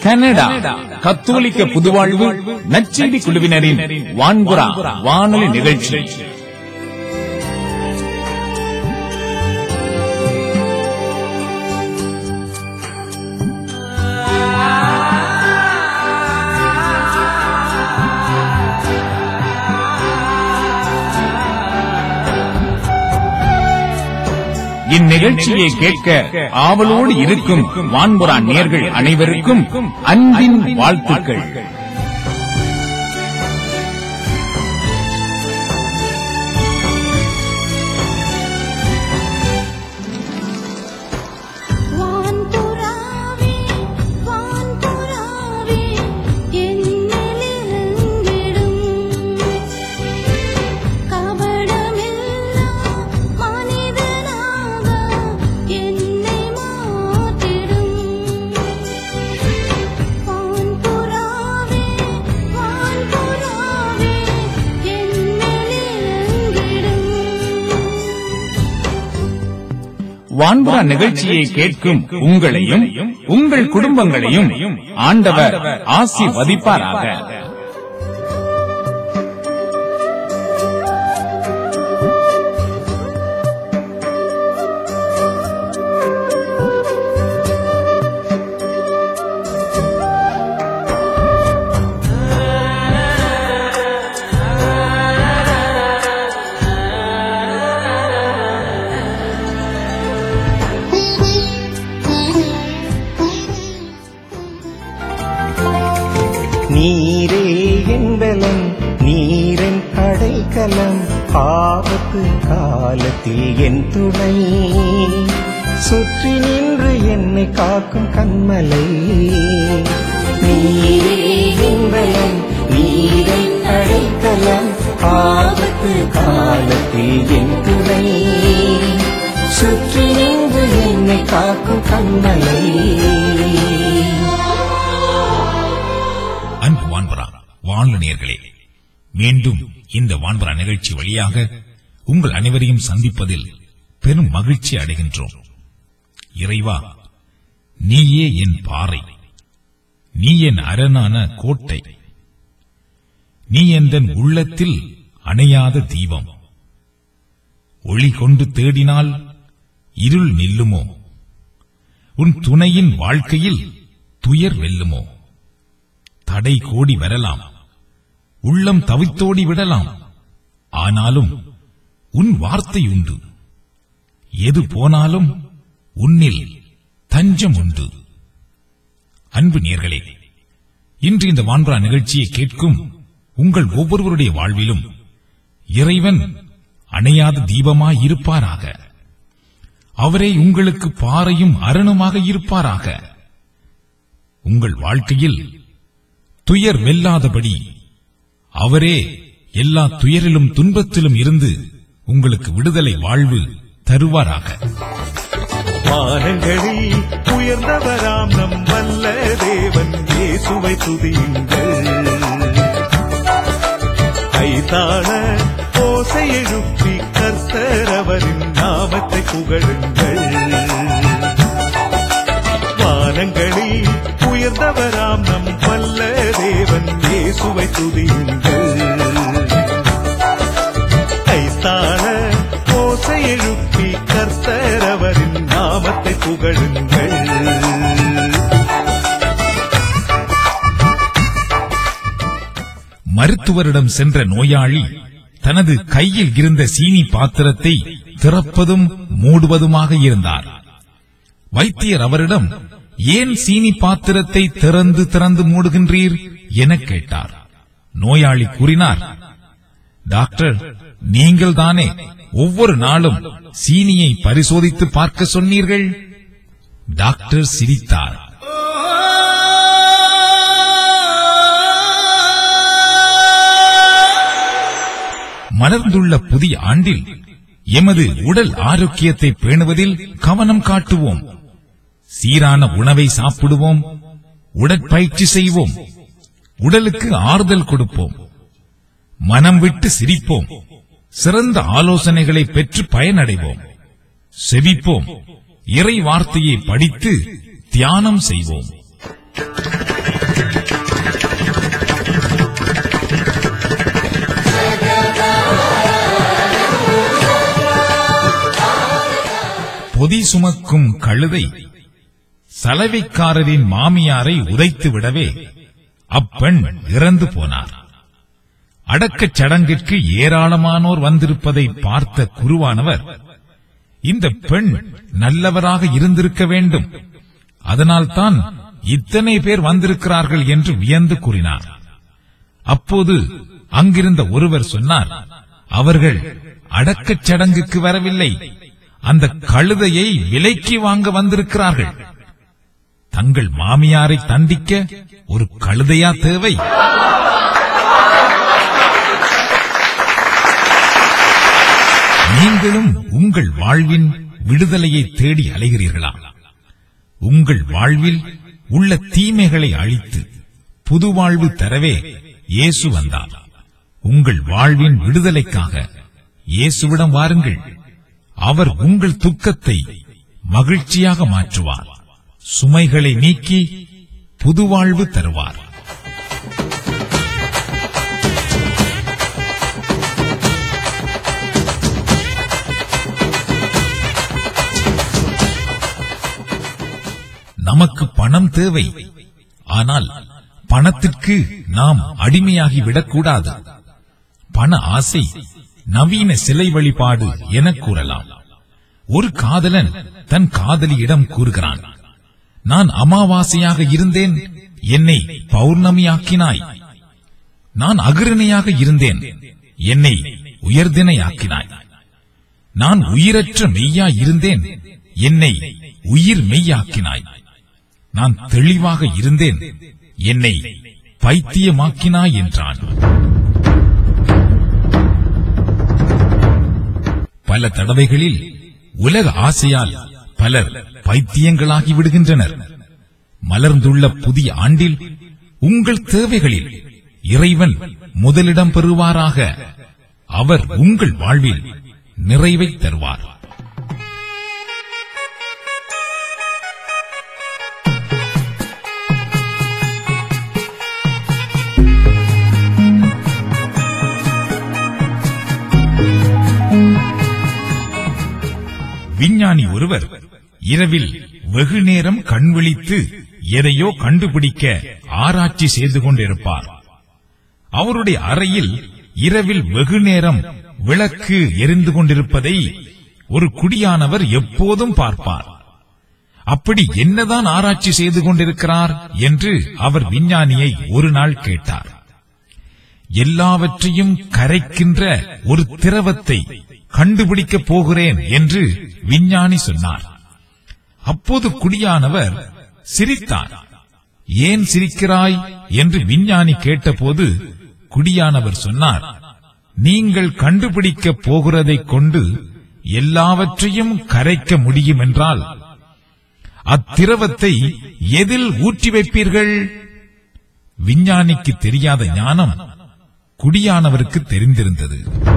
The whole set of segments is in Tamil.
கனடா கத்தோலிக்க புதுவாழ்வு நச்செய்தி குழுவினரின் வான்புறா வானொலி நிகழ்ச்சி இந்நிகழ்ச்சியை கேட்க ஆவலோடு இருக்கும் வான்புறா நேர்கள் அனைவருக்கும் அன்பின் வாழ்த்துக்கள் வான்புறாவே வான்புறாவே என்னிலிருங்கிடும் கபடமில்லா மனிதனாக என்னை மாற்றிடும் வான்புறாவே வான்புறாவே என்னிலிருங்கிடும் வான்புறா நிகழ்ச்சியை கேட்கும் உங்களையும் உங்கள் குடும்பங்களையும் ஆண்டவர் ஆசீர்வதிப்பாராக நீரே என்பலம் நீரின் அடைக்கலம் ஆபத்து காலத்தில் என் துணை சுற்றி நின்று என்னை காக்கும் கண்மலை நீரே என்பலம் நீரின் அடைக்கலம் ஆபத்து காலத்தில் என் துணை சுற்றி நின்று என்னை காக்கும் கண்மலை அன்பு வான்பரா வாழ்ந்த நேர்களே மீண்டும் இந்த வான்பரா நிகழ்ச்சி வழியாக உங்கள் அனைவரையும் சந்திப்பதில் பெரும் மகிழ்ச்சி அடைகின்றோம் இறைவா நீயே என் பாறை நீ என் அரணான கோட்டை நீ எந்தன் உள்ளத்தில் அணையாத தீபம் ஒளி கொண்டு தேடினால் இருள் நில்லுமோ உன் துணையின் வாழ்க்கையில் துயர் வெல்லுமோ தடை கோடி வரலாம் உள்ளம் தவித்தோடி விடலாம் ஆனாலும் உன் வார்த்தை உண்டு எது போனாலும் உன்னில் தஞ்சம் உண்டு அன்பு நேர்களே இன்று இந்த வான்பரா நிகழ்ச்சியை கேட்கும் உங்கள் ஒவ்வொருவருடைய வாழ்விலும் இறைவன் அணையாத தீபமாய் இருப்பாராக அவரே உங்களுக்கு பாறையும் அரணுமாக இருப்பாராக உங்கள் வாழ்க்கையில் துயர் வெல்லாதபடி அவரே எல்லா துயரிலும் துன்பத்திலும் இருந்து உங்களுக்கு விடுதலை வாழ்வு தருவாராக வானங்களில் உயர்ந்தவராம் நம் வல்ல தேவன் இயேசுவை துதியுங்கள் கைதான ஓசை எழுப்பி கர்த்தர் அவரின் நாமத்தை புகழுங்கள் வானங்களில் உயர்ந்தவராம் நம் வல்ல தேவன் இயேசுவை துதியுங்கள் கைத்தாள ஓசை எழுப்பி கர்த்தர் அவரின் நாமத்தை புகழுங்கள் மருத்துவரிடம் சென்ற நோயாளி தனது கையில் இருந்த சீனி பாத்திரத்தை திறப்பதும் மூடுவதுமாக இருந்தார் வைத்தியர் அவரிடம் ஏன் சீனி பாத்திரத்தை திறந்து திறந்து மூடுகின்றீர் என கேட்டார் நோயாளி கூறினார் டாக்டர் நீங்கள் தானே ஒவ்வொரு நாளும் சீனியை பரிசோதித்து பார்க்க சொன்னீர்கள் டாக்டர் சிரித்தார் மலர்ந்துள்ள புதிய ஆண்டில் எமது உடல் ஆரோக்கியத்தை பேணுவதில் கவனம் காட்டுவோம் சீரான உணவை சாப்பிடுவோம் உடற்பயிற்சி செய்வோம் உடலுக்கு ஆறுதல் கொடுப்போம் மனம் விட்டு சிரிப்போம் சிறந்த ஆலோசனைகளை பெற்று பயனடைவோம் செவிப்போம் இறை வார்த்தையை படித்து தியானம் செய்வோம் பொதி சுமக்கும் கழுதை சலவைக்காரரின் மாமியாரை உதைத்து விடவே அப்பெண் இறந்து போனார் அடக்கச் சடங்கிற்கு ஏராளமானோர் வந்திருப்பதை பார்த்த குருவானவர் இந்த பெண் நல்லவராக இருந்திருக்க வேண்டும் அதனால்தான் இத்தனை பேர் வந்திருக்கிறார்கள் என்று வியந்து கூறினார் அப்போது அங்கிருந்த ஒருவர் சொன்னார் அவர்கள் அடக்கச் சடங்குக்கு வரவில்லை அந்த கழுதையை விலைக்கு வாங்க வந்திருக்கிறார்கள் தங்கள் மாமியாரை தண்டிக்க ஒரு கழுதையா தேவை நீங்களும் உங்கள் வாழ்வின் விடுதலையை தேடி அலைகிறீர்களா உங்கள் வாழ்வில் உள்ள தீமைகளை அழித்து புது வாழ்வு தரவே இயேசு வந்தார் உங்கள் வாழ்வின் விடுதலைக்காக இயேசுவிடம் வாருங்கள் அவர் உங்கள் துக்கத்தை மகிழ்ச்சியாக மாற்றுவார் சுமைகளை நீக்கி புது வாழ்வு தருவார் நமக்கு பணம் தேவை ஆனால் பணத்திற்கு நாம் அடிமையாகி விடக்கூடாது பண ஆசை நவீன சிலை வழிபாடு என கூறலாம் ஒரு காதலன் தன் காதலியிடம் கூறுகிறான் நான் அமாவாசையாக இருந்தேன் என்னை பௌர்ணமியாக்கினாய் நான் அகிரணையாக இருந்தேன் என்னை உயர்தினையாக்கினாய் நான் உயிரற்ற மெய்யா இருந்தேன் என்னை உயிர் மெய்யாக்கினாய் நான் தெளிவாக இருந்தேன் என்னை பைத்தியமாக்கினாய் என்றான் பல தடவைகளில் உலக ஆசையால் பலர் பைத்தியங்களாகி விடுகின்றனர் மலர்ந்துள்ள புதிய ஆண்டில் உங்கள் தேவைகளில் இறைவன் முதலிடம் பெறுவாராக அவர் உங்கள் வாழ்வில் நிறைவை தருவார் விஞ்ஞானி ஒருவர் இரவில் வெகு நேரம் கண் விழித்து எதையோ கண்டுபிடிக்க ஆராய்ச்சி செய்து கொண்டிருப்பார் அவருடைய அறையில் இரவில் வெகு நேரம் விளக்கு எரிந்து கொண்டிருப்பதை ஒரு குடியானவர் எப்போதும் பார்ப்பார் அப்படி என்னதான் ஆராய்ச்சி செய்து கொண்டிருக்கிறார் என்று அவர் விஞ்ஞானியை ஒரு நாள் கேட்டார் எல்லாவற்றையும் கரைக்கின்ற ஒரு திரவத்தை கண்டுபிடிக்கப் போகிறேன் என்று விஞ்ஞானி சொன்னார் அப்போது குடியானவர் சிரித்தார் ஏன் சிரிக்கிறாய் என்று விஞ்ஞானி கேட்டபோது குடியானவர் சொன்னார் நீங்கள் கண்டுபிடிக்கப் போகிறதைக் கொண்டு எல்லாவற்றையும் கரைக்க முடியும் என்றால் அத்திரவத்தை எதில் ஊற்றி வைப்பீர்கள் விஞ்ஞானிக்கு தெரியாத ஞானம் குடியானவருக்கு தெரிந்திருந்தது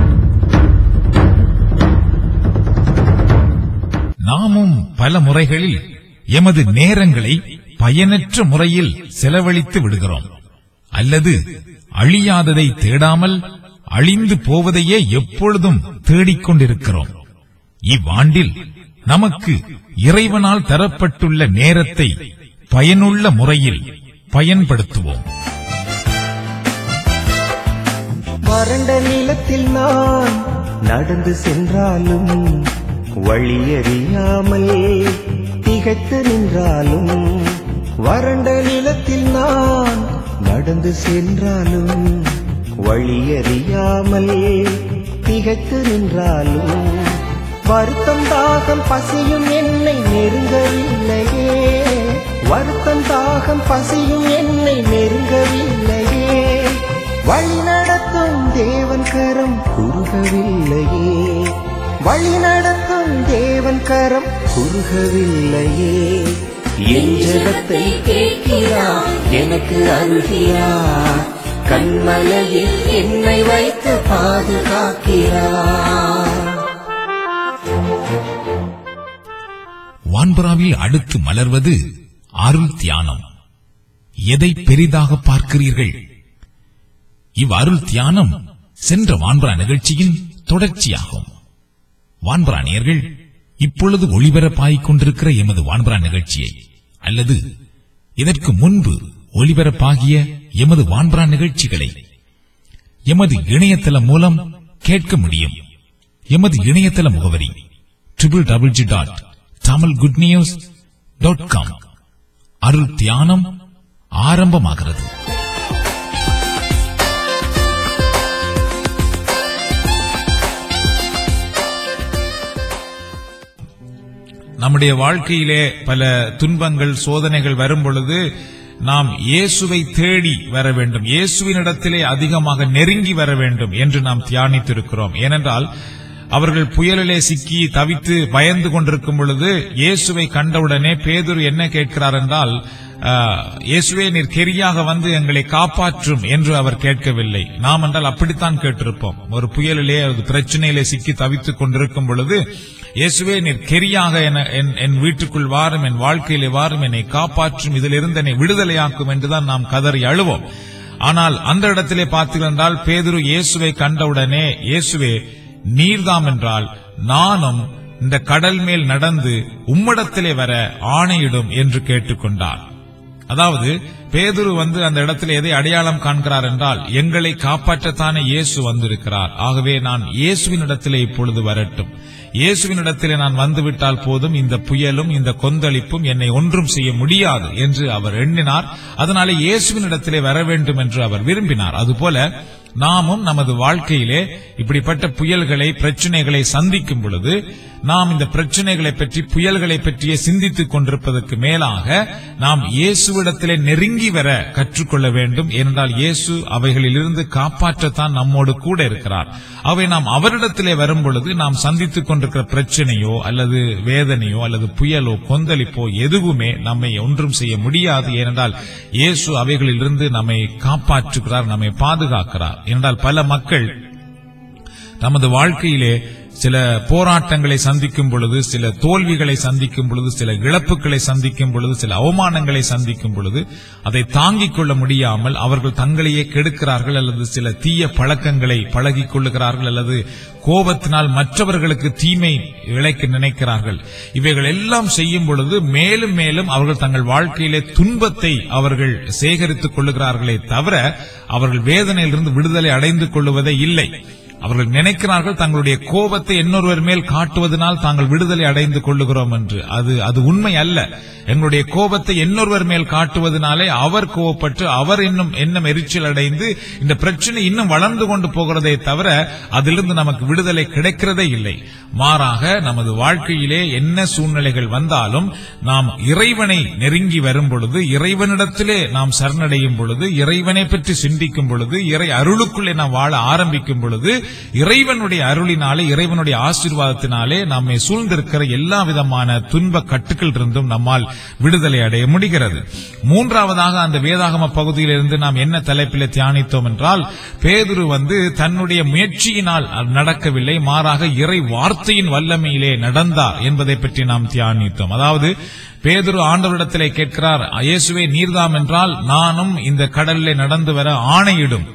நாமும் பல முறைகளில் எமது நேரங்களை பயனற்ற முறையில் செலவழித்து விடுகிறோம் அல்லது அழியாததை தேடாமல் அழிந்து போவதையே எப்பொழுதும் தேடிக்கொண்டிருக்கிறோம் இவ்வாண்டில் நமக்கு இறைவனால் தரப்பட்டுள்ள நேரத்தை பயனுள்ள முறையில் பயன்படுத்துவோம் வறண்ட நிலத்தில் நான் நடந்து சென்றாலும் வழியறியாமல் திகைத்து நின்றாலும் வறண்ட நிலத்தில் நான் நடந்து சென்றாலும் வழியறியாமல் திகைத்து நின்றாலும் வருத்தம் தாகம் பசியும் என்னை நெருங்கவில்லையே வருத்தம் தாகம் பசியும் என்னை நெருங்கவில்லையே வழி நடத்தும் தேவன் கரம் குறுகவில்லையே வழி நடத்தும் தேவன் கரம் குறுகவில்லையே என் ஜெபத்தை கேட்கிறார் எனக்கு அருகிறார் கண்மலையில் என்னை வைத்து பாதுகாக்கிறார் வான்பராவில் அடுத்து மலர்வது அருள் தியானம் எதை பெரிதாக பார்க்கிறீர்கள் இவ் அருள் தியானம் சென்ற வான்பரா நிகழ்ச்சியின் தொடர்ச்சியாகும் வான்பரா நேயர்கள் இப்பொழுது ஒளிபரப்பாகிக் கொண்டிருக்கிற எமது வான்பரா நிகழ்ச்சியை அல்லது இதற்கு முன்பு ஒளிபரப்பாகிய எமது வான்பரா நிகழ்ச்சிகளை எமது இணையதளம் மூலம் கேட்க முடியும் எமது இணையதள முகவரி triple double G dot Tamil good news dot com அருள் தியானம் ஆரம்பமாகிறது நம்முடைய வாழ்க்கையிலே பல துன்பங்கள் சோதனைகள் வரும் பொழுது நாம் இயேசுவை தேடி வர வேண்டும் இயேசுவினிடத்திலே அதிகமாக நெருங்கி வர வேண்டும் என்று நாம் தியானித்திருக்கிறோம் ஏனென்றால் அவர்கள் புயலிலே சிக்கி தவித்து பயந்து கொண்டிருக்கும் பொழுது இயேசுவை கண்டவுடனே பேதுரு என்ன கேட்கிறார் என்றால் ஆஹ், இயேசுவே நீர் கெரியாக வந்து எங்களை காப்பாற்றும் என்று அவர் கேட்கவில்லை நாம் என்றால் அப்படித்தான் கேட்டிருப்போம் ஒரு புயலிலே ஒரு பிரச்சனையிலே சிக்கி தவித்துக் கொண்டிருக்கும் பொழுது இயேசுவே நீர் கெரியாக என- என்- என் வீட்டுக்குள் வாரும் என் வாழ்க்கையிலே வாரும் என்னை காப்பாற்றும் இதிலிருந்து என்னை விடுதலையாக்கும் என்றுதான் நாம் கதறி அழுவோம் ஆனால் அந்த இடத்திலே பார்த்தீர்கள் என்றால் பேதுரு இயேசுவை கண்டவுடனே இயேசுவே நீர்தாம் என்றால் நானும் இந்த கடல் மேல் நடந்து உம்மிடத்திலே வர ஆணையிடும் என்று கேட்டுக்கொண்டார் அதாவது பேதுரு வந்து அந்த இடத்துல எதை அடையாளம் காண்கிறார் என்றால் எங்களை காப்பாற்றத்தானே இயேசு வந்திருக்கிறார் ஆகவே நான் இயேசுவின் இடத்திலே இப்பொழுது வரட்டும் இயேசுவின் இடத்திலே நான் வந்துவிட்டால் போதும் இந்த புயலும் இந்த கொந்தளிப்பும் என்னை ஒன்றும் செய்ய முடியாது என்று அவர் எண்ணினார் அதனாலே இயேசுவின் இடத்திலே வர வேண்டும் என்று அவர் விரும்பினார் அதுபோல நாமும் நமது வாழ்க்கையிலே இப்படிப்பட்ட புயல்களை பிரச்சனைகளை சந்திக்கும் பொழுது நாம் இந்த பிரச்சனைகளை பற்றி புயல்களை பற்றியே சிந்தித்துக் கொண்டிருப்பதற்கு மேலாக நாம் இயேசுவிடத்திலே நெருங்கி வர கற்றுக்கொள்ள வேண்டும் ஏனென்றால் இயேசு அவைகளிலிருந்து காப்பாற்றத்தான் நம்மோடு கூட இருக்கிறார் அவை நாம் அவரிடத்திலே வரும் பொழுது நாம் சந்தித்துக் கொண்டிருக்கிற பிரச்சனையோ அல்லது வேதனையோ அல்லது புயலோ கொந்தளிப்போ எதுவுமே நம்மை ஒன்றும் செய்ய முடியாது ஏனென்றால் இயேசு அவைகளிலிருந்து நம்மை காப்பாற்றுகிறார் நம்மை பாதுகாக்கிறார் ஏனென்றால் பல மக்கள் நமது வாழ்க்கையிலே சில போராட்டங்களை சந்திக்கும் பொழுது சில தோல்விகளை சந்திக்கும் பொழுது சில இழப்புகளை சந்திக்கும் பொழுது சில அவமானங்களை சந்திக்கும் பொழுது அதை தாங்கிக் கொள்ள முடியாமல் அவர்கள் தங்களையே கெடுக்கிறார்கள் அல்லது சில தீய பழக்கங்களை பழகிக் கொள்ளுகிறார்கள் அல்லது கோபத்தினால் மற்றவர்களுக்கு தீமை இழைக்க நினைக்கிறார்கள் இவைகள் எல்லாம் செய்யும் பொழுது மேலும் மேலும் அவர்கள் தங்கள் வாழ்க்கையிலே துன்பத்தை அவர்கள் சேகரித்துக் கொள்ளுகிறார்களே தவிர அவர்கள் வேதனையிலிருந்து விடுதலை அடைந்து கொள்ளுவதே இல்லை அவர்கள் நினைக்கிறார்கள் தங்களுடைய கோபத்தை இன்னொருவர் மேல் காட்டுவதனால் தாங்கள் விடுதலை அடைந்து கொள்ளுகிறோம் என்று அது அது உண்மை அல்ல எங்களுடைய கோபத்தை இன்னொருவர் மேல் காட்டுவதனாலே அவர் கோபப்பட்டு அவர் இன்னும் எண்ணம் எரிச்சல் அடைந்து இந்த பிரச்சனை இன்னும் வளர்ந்து கொண்டு போகிறதே தவிர அதிலிருந்து நமக்கு விடுதலை கிடைக்கிறதே இல்லை மாறாக நமது வாழ்க்கையிலே என்ன சூழ்நிலைகள் வந்தாலும் நாம் இறைவனை நெருங்கி வரும் பொழுது இறைவனிடத்திலே நாம் சரணடையும் பொழுது இறைவனை பற்றி சிந்திக்கும் பொழுது இறை அருளுக்குள்ளே நாம் வாழ ஆரம்பிக்கும் பொழுது இறைவனுடைய அருளினாலே இறைவனுடைய ஆசீர்வாதத்தினாலே நம்மை சூழ்ந்திருக்கிற எல்லா விதமான துன்ப கட்டுக்கள் இருந்தும் நம்மால் விடுதலை அடைய முடிகிறது மூன்றாவதாக அந்த வேதாகம பகுதியிலிருந்து நாம் என்ன தலைப்பிலே தியானித்தோம் என்றால் பேதுரு வந்து தன்னுடைய முயற்சியினால் அது நடக்கவில்லை மாறாக இறை வார்த்தையின் வல்லமையிலே நடந்தார் என்பதை பற்றி நாம் தியானித்தோம் அதாவது பேதுரு ஆண்டவரிடத்திலே கேட்கிறார் இயேசுவே நீர்தாம் என்றால் நானும் இந்த கடலிலே நடந்து வர ஆணையிடும்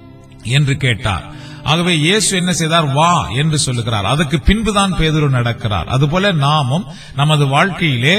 என்று கேட்டார் ஆகவே இயேசு என்ன செய்தார் வா என்று சொல்லுகிறார் அதுக்கு பின்புதான் பேதுரு நடக்கிறார் அதுபோல நாமும் நமது வாழ்க்கையிலே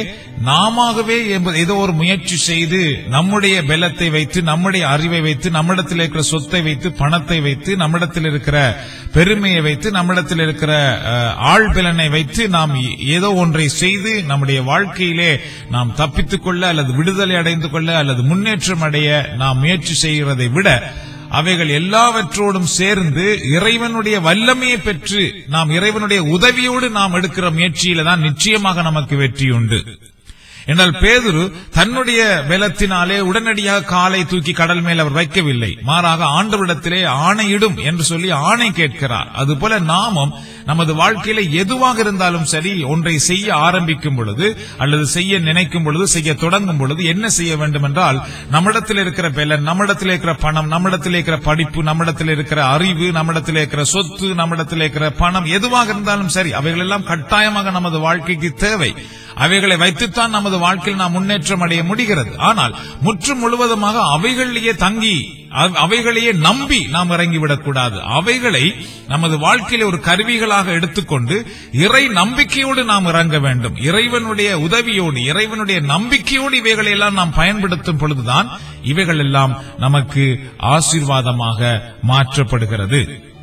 நாமவே ஏதோ ஒரு முயற்சி செய்து நம்முடைய பலத்தை வைத்து நம்முடைய அறிவை வைத்து நம்மிடத்தில் இருக்கிற சொத்தை வைத்து பணத்தை வைத்து நம்மிடத்தில் இருக்கிற பெருமையை வைத்து நம்மிடத்தில் இருக்கிற அஹ், ஆழ்பலனை வைத்து நாம் ஏதோ ஒன்றை செய்து நம்முடைய வாழ்க்கையிலே நாம் தப்பித்துக் கொள்ள அல்லது விடுதலை அடைந்து கொள்ள அல்லது முன்னேற்றம் அடைய நாம் முயற்சி செய்கிறதை விட அவைகள் எல்லாவற்றோடும் சேர்ந்து இறைவனுடைய வல்லமையை பெற்று நாம் இறைவனுடைய உதவியோடு நாம் எடுக்கிற முயற்சியில தான் நிச்சயமாக நமக்கு வெற்றி உண்டு என்றால் பேதுரு தன்னுடைய பலத்தினாலே உடனடியாக காலை தூக்கி கடல் மேல் அவர் வைக்கவில்லை மாறாக ஆண்டவரிடத்திலே ஆணையிடும் என்று சொல்லி ஆணை கேட்கிறார் அதுபோல நாமும் நமது வாழ்க்கையில எதுவாக இருந்தாலும் சரி ஒன்றை செய்ய ஆரம்பிக்கும் பொழுது அல்லது செய்ய நினைக்கும் பொழுது செய்ய தொடங்கும் பொழுது என்ன செய்ய வேண்டும் என்றால் நம்மிடத்தில் இருக்கிற பலன் நம்மிடத்தில் இருக்கிற பணம் நம்மிடத்தில் இருக்கிற படிப்பு நம்மிடத்தில் இருக்கிற அறிவு நம்மிடத்தில் இருக்கிற சொத்து நம்மிடத்தில் இருக்கிற பணம் எதுவாக இருந்தாலும் சரி அவைகள் எல்லாம் கட்டாயமாக நமது வாழ்க்கைக்கு தேவை அவைகளை வைத்துத்தான் நமது வாழ்க்கையில் நாம் முன்னேற்றம் அடைய முடிகிறது ஆனால் முற்றும் முழுவதுமாக அவைகளிலேயே தங்கி அவ்- அவைகளையே நம்பி நாம் இறங்கிவிடக் கூடாது அவைகளை நமது வாழ்க்கையில ஒரு கருவிகளாக எடுத்துக்கொண்டு இறை நம்பிக்கையோடு நாம் இறங்க வேண்டும் இறைவனுடைய உதவியோடு இறைவனுடைய நம்பிக்கையோடு இவைகளை எல்லாம் நாம் பயன்படுத்தும் பொழுதுதான் இவைகள் எல்லாம் நமக்கு ஆசீர்வாதமாக மாற்றப்படுகிறது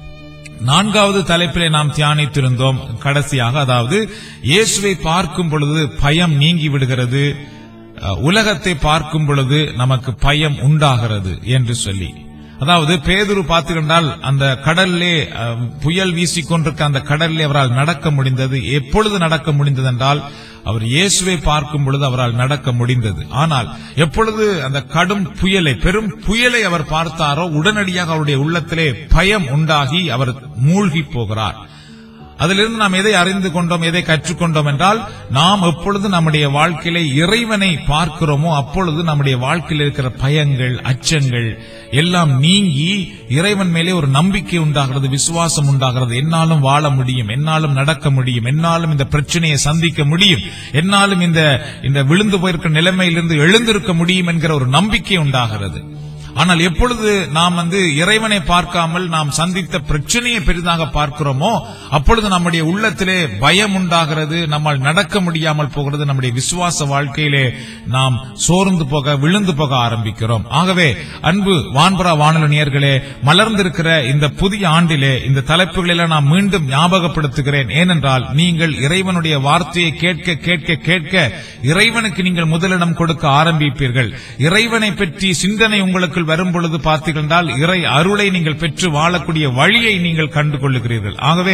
நான்காவது தலைப்பிலே நாம் தியானித்திருந்தோம் கடைசியாக அதாவது இயேசுவை பார்க்கும் பொழுது பயம் நீங்கி விடுகிறது அஹ், உலகத்தை பார்க்கும் பொழுது நமக்கு பயம் உண்டாகிறது என்று சொல்லி அதாவது பேதுரு பார்த்துக்கொண்டால் அந்த கடல்லே அஹ், புயல் வீசிக்கொண்டிருக்க அந்த கடல்லே அவரால் நடக்க முடிந்தது எப்பொழுது நடக்க முடிந்தது என்றால் அவர் இயேசுவை பார்க்கும் பொழுது அவரால் நடக்க முடிந்தது ஆனால் எப்பொழுது அந்த கடும் புயலை பெரும் புயலை அவர் பார்த்தாரோ உடனடியாக அவருடைய உள்ளத்திலே பயம் உண்டாகி அவர் மூழ்கி போகிறார் அதிலிருந்து நாம் எதை அறிந்து கொண்டோம் எதை கற்றுக்கொண்டோம் என்றால் நாம் எப்பொழுது நம்முடைய வாழ்க்கையில இறைவனை பார்க்கிறோமோ அப்பொழுது நம்முடைய வாழ்க்கையில் இருக்கிற பயங்கள் அச்சங்கள் எல்லாம் நீங்கி இறைவன் மேலே ஒரு நம்பிக்கை உண்டாகிறது விசுவாசம் உண்டாகிறது என்னாலும் வாழ முடியும் என்னாலும் நடக்க முடியும் என்னாலும் இந்த பிரச்சனையை சந்திக்க முடியும் என்னாலும் இந்த இந்த விழுந்து போயிருக்கிற நிலைமையிலிருந்து எழுந்திருக்க முடியும் என்கிற ஒரு நம்பிக்கை உண்டாகிறது ஆனால் எப்பொழுது நாம் வந்து இறைவனை பார்க்காமல் நாம் சந்தித்த பிரச்சனையை பெரிதாக பார்க்கிறோமோ அப்பொழுது நம்முடைய உள்ளத்திலே பயம் உண்டாகிறது நம்மால் நடக்க முடியாமல் போகிறது நம்முடைய விசுவாச வாழ்க்கையிலே நாம் சோர்ந்து போக விழுந்து போக ஆரம்பிக்கிறோம் ஆகவே அன்பு வான்பரா வானொலியர்களே மலர்ந்திருக்கிற இந்த புதிய ஆண்டிலே இந்த தலைப்புகளில் நான் மீண்டும் ஞாபகப்படுத்துகிறேன் ஏனென்றால் நீங்கள் இறைவனுடைய வார்த்தையை கேட்க கேட்க கேட்க இறைவனுக்கு நீங்கள் முதலிடம் கொடுக்க ஆரம்பிப்பீர்கள் இறைவனை பற்றி சிந்தனை உங்களுக்குள் வரும் பொழுது பார்த்தீர்கள் என்றால் இறை அருளை நீங்கள் பெற்று வாழக்கூடிய வழியை நீங்கள் கண்டு கொள்ளுகிறீர்கள் ஆகவே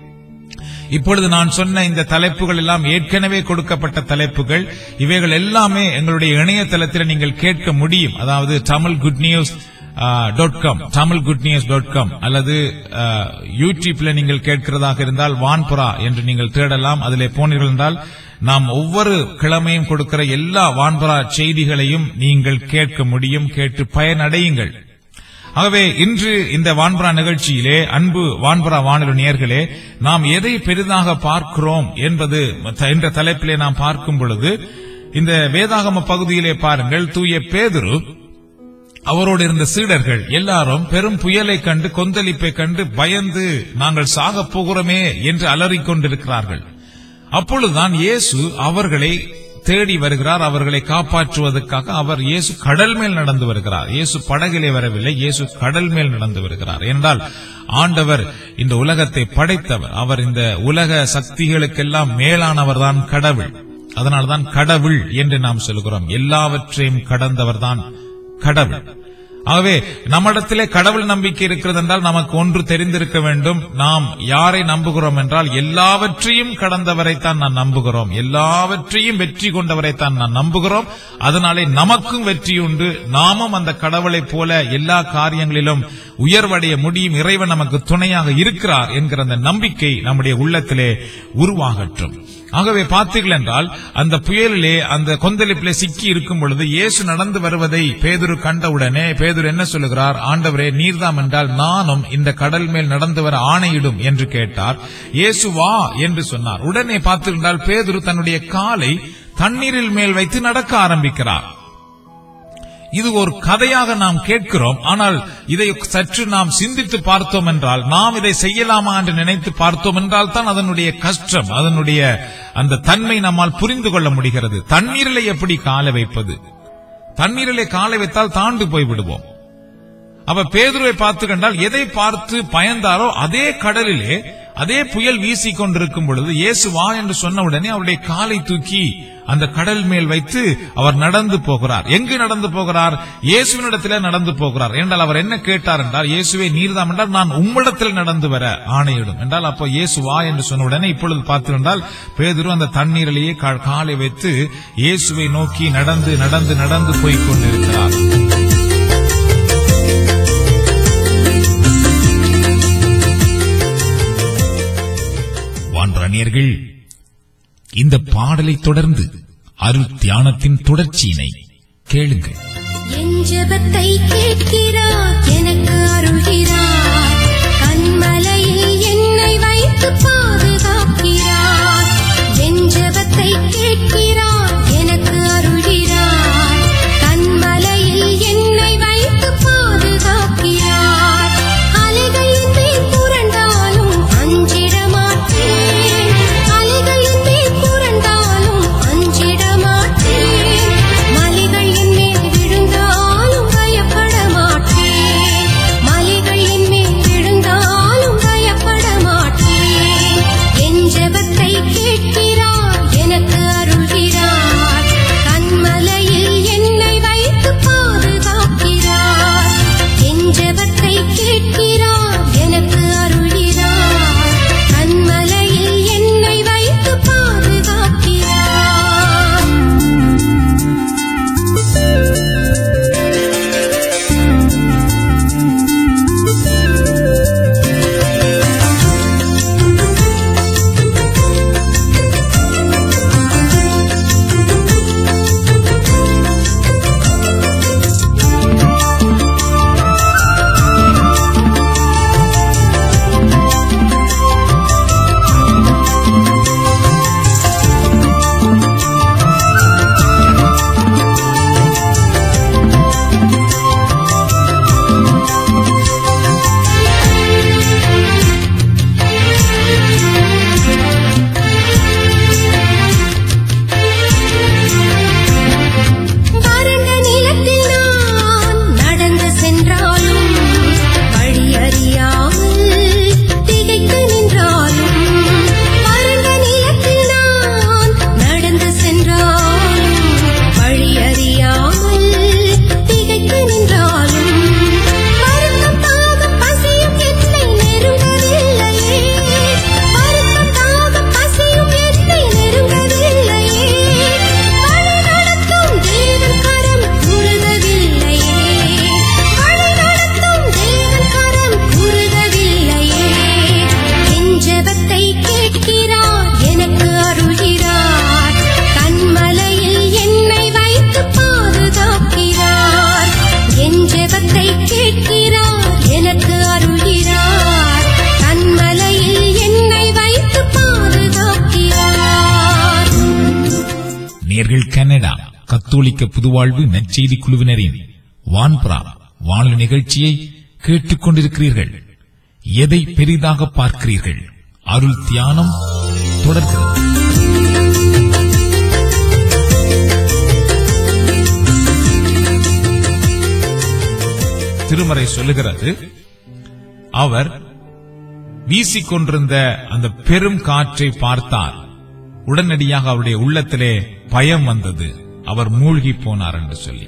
இப்பொழுது நான் சொன்ன இந்த தலைப்புகள் எல்லாம் ஏற்கனவே கொடுக்கப்பட்ட தலைப்புகள் இவைகள் எல்லாமே எங்களுடைய இணையதளத்தில் நீங்கள் கேட்க முடியும் அதாவது Tamil good news dot com Tamil good news dot com அல்லது அஹ், யூடியூப்ல நீங்கள் கேட்கிறதாக இருந்தால் வான்புரா என்று நீங்கள் தேடலாம் அதிலே போனீர்கள் என்றால் நாம் ஒவ்வொரு கிழமையும் கொடுக்கிற எல்லா வான்புரா செய்திகளையும் நீங்கள் கேட்க முடியும் கேட்டு பயனடையுங்கள் ஆகவே இன்று இந்த வான்பரா நிகழ்ச்சியிலே அன்பு வான்பரா வானொலி நேயர்களே நாம் எதை பெரிதாக பார்க்கிறோம் என்பது என்ற தலைப்பிலே நாம் பார்க்கும் பொழுது இந்த வேதாகம பகுதியிலே பாருங்கள் தூய பேதுரு அவரோடு இருந்த சீடர்கள் எல்லாரும் பெரும் புயலை கண்டு கொந்தளிப்பை கண்டு பயந்து நாங்கள் சாகப் போகிறோமே என்று அலறிக் கொண்டிருக்கிறார்கள் அப்பொழுதுதான் இயேசு அவர்களை தேடி வருகிறார் அவர்களை காப்பாற்றுவதற்காக அவர் இயேசு கடல் மேல் நடந்து வருகிறார் இயேசு படகிலே வரவில்லை இயேசு கடல் மேல் நடந்து வருகிறார் என்றால் ஆண்டவர் இந்த உலகத்தை படைத்தவர் அவர் இந்த உலக சக்திகளுக்கெல்லாம் மேலானவர்தான் கடவுள் அதனால்தான் கடவுள் என்று நாம் சொல்கிறோம் எல்லாவற்றையும் கடந்தவர்தான் கடவுள் ஆகவே நம்மிடத்திலே கடவுள் நம்பிக்கை இருக்கிறது என்றால் நமக்கு ஒன்று தெரிந்திருக்க வேண்டும் நாம் யாரை நம்புகிறோம் என்றால் எல்லாவற்றையும் கடந்தவரைத்தான் நான் நம்புகிறோம் எல்லாவற்றையும் வெற்றி கொண்டவரைத்தான் நான் நம்புகிறோம் அதனாலே நமக்கும் வெற்றி உண்டு நாமும் அந்த கடவுளைப் போல எல்லா காரியங்களிலும் உயர்வடைய முடியும் இறைவன் நமக்கு துணையாக இருக்கிறார் என்கிற அந்த நம்பிக்கை நம்முடைய உள்ளத்திலே உருவாகட்டும் ஆகவே பார்த்தீர்கள் என்றால் அந்த புயலிலே அந்த கொந்தளிப்பிலே சிக்கி இருக்கும் பொழுது இயேசு நடந்து வருவதை பேதுரு கண்டவுடனே பேதுரு என்ன சொல்லுகிறார் ஆண்டவரே நீர்தாம் என்றால் நானும் இந்த கடல் மேல் நடந்து வர ஆணையிடும் என்று கேட்டார் இயேசு வா என்று சொன்னார் உடனே பார்த்திருந்தால் பேதுரு தன்னுடைய காலை தண்ணீரில் மேல் வைத்து நடக்க ஆரம்பிக்கிறார் இது ஒரு கதையாக நாம் கேட்கிறோம் ஆனால் இதை சற்று நாம் சிந்தித்து பார்த்தோம் என்றால் நாம் இதை செய்யலாமா என்று நினைத்து பார்த்தோம் என்றால் தான் அதனுடைய கஷ்டம் அதனுடைய அந்த தன்மை நம்மால் புரிந்து கொள்ள முடிகிறது தண்ணீரிலே எப்படி காலை வைப்பது தண்ணீரிலே காலை வைத்தால் தாண்டு போய் விடுவோம் அப்ப பேதுருவை பார்த்து கண்டால் எதை பார்த்து பயந்தாரோ அதே கடலிலே அதே புயல் வீசி கொண்டிருக்கும் பொழுது இயேசு வா என்று சொன்ன உடனே அவருடைய காலை தூக்கி அந்த கடல் மேல் வைத்து அவர் நடந்து போகிறார் எங்கு நடந்து போகிறார் இயேசுவினிடத்திலே நடந்து போகிறார் என்றால் அவர் என்ன கேட்டார் என்றால் இயேசுவை நீர்தாம் என்றால் நான் உம்மிடத்தில் நடந்து வர ஆணையிடும் என்றால் அப்போ இயேசு வா என்று சொன்ன உடனே இப்பொழுது பார்த்திருந்தால் பேதுரு அந்த தண்ணீரிலேயே கா- காலை வைத்து இயேசுவை நோக்கி நடந்து நடந்து நடந்து போய்க் கொண்டிருக்கிறார் வான்றாணியர்கள் இந்த பாடலை தொடர்ந்து அருள் தியானத்தின் தொடர்ச்சியினை கேளுங்கள் என் ஜெபத்தை கேட்கிறார் எனக்கு அருள்கிறார் கண்மலையில் என்னை வைத்து பாதுகாக்கிறார் என் ஜெபத்தை கேட்கிறார் நேர்கள் கனடா கத்தோலிக்க புதுவாழ்வு நற்செய்தி குழுவினரின் வான்புறா வானொலி நிகழ்ச்சியை கேட்டுக் கொண்டிருக்கிறீர்கள் எதை பெரிதாக பார்க்கிறீர்கள் அருள் தியானம் தொடர்கிறது திருமறை சொல்லுகிறது அவர் வீசிக்கொண்டிருந்த அந்த பெரும் காற்றை பார்த்தார் உடனடியாக அவருடைய உள்ளத்திலே பயம் வந்தது அவர் மூழ்கி போனார் என்று சொல்லி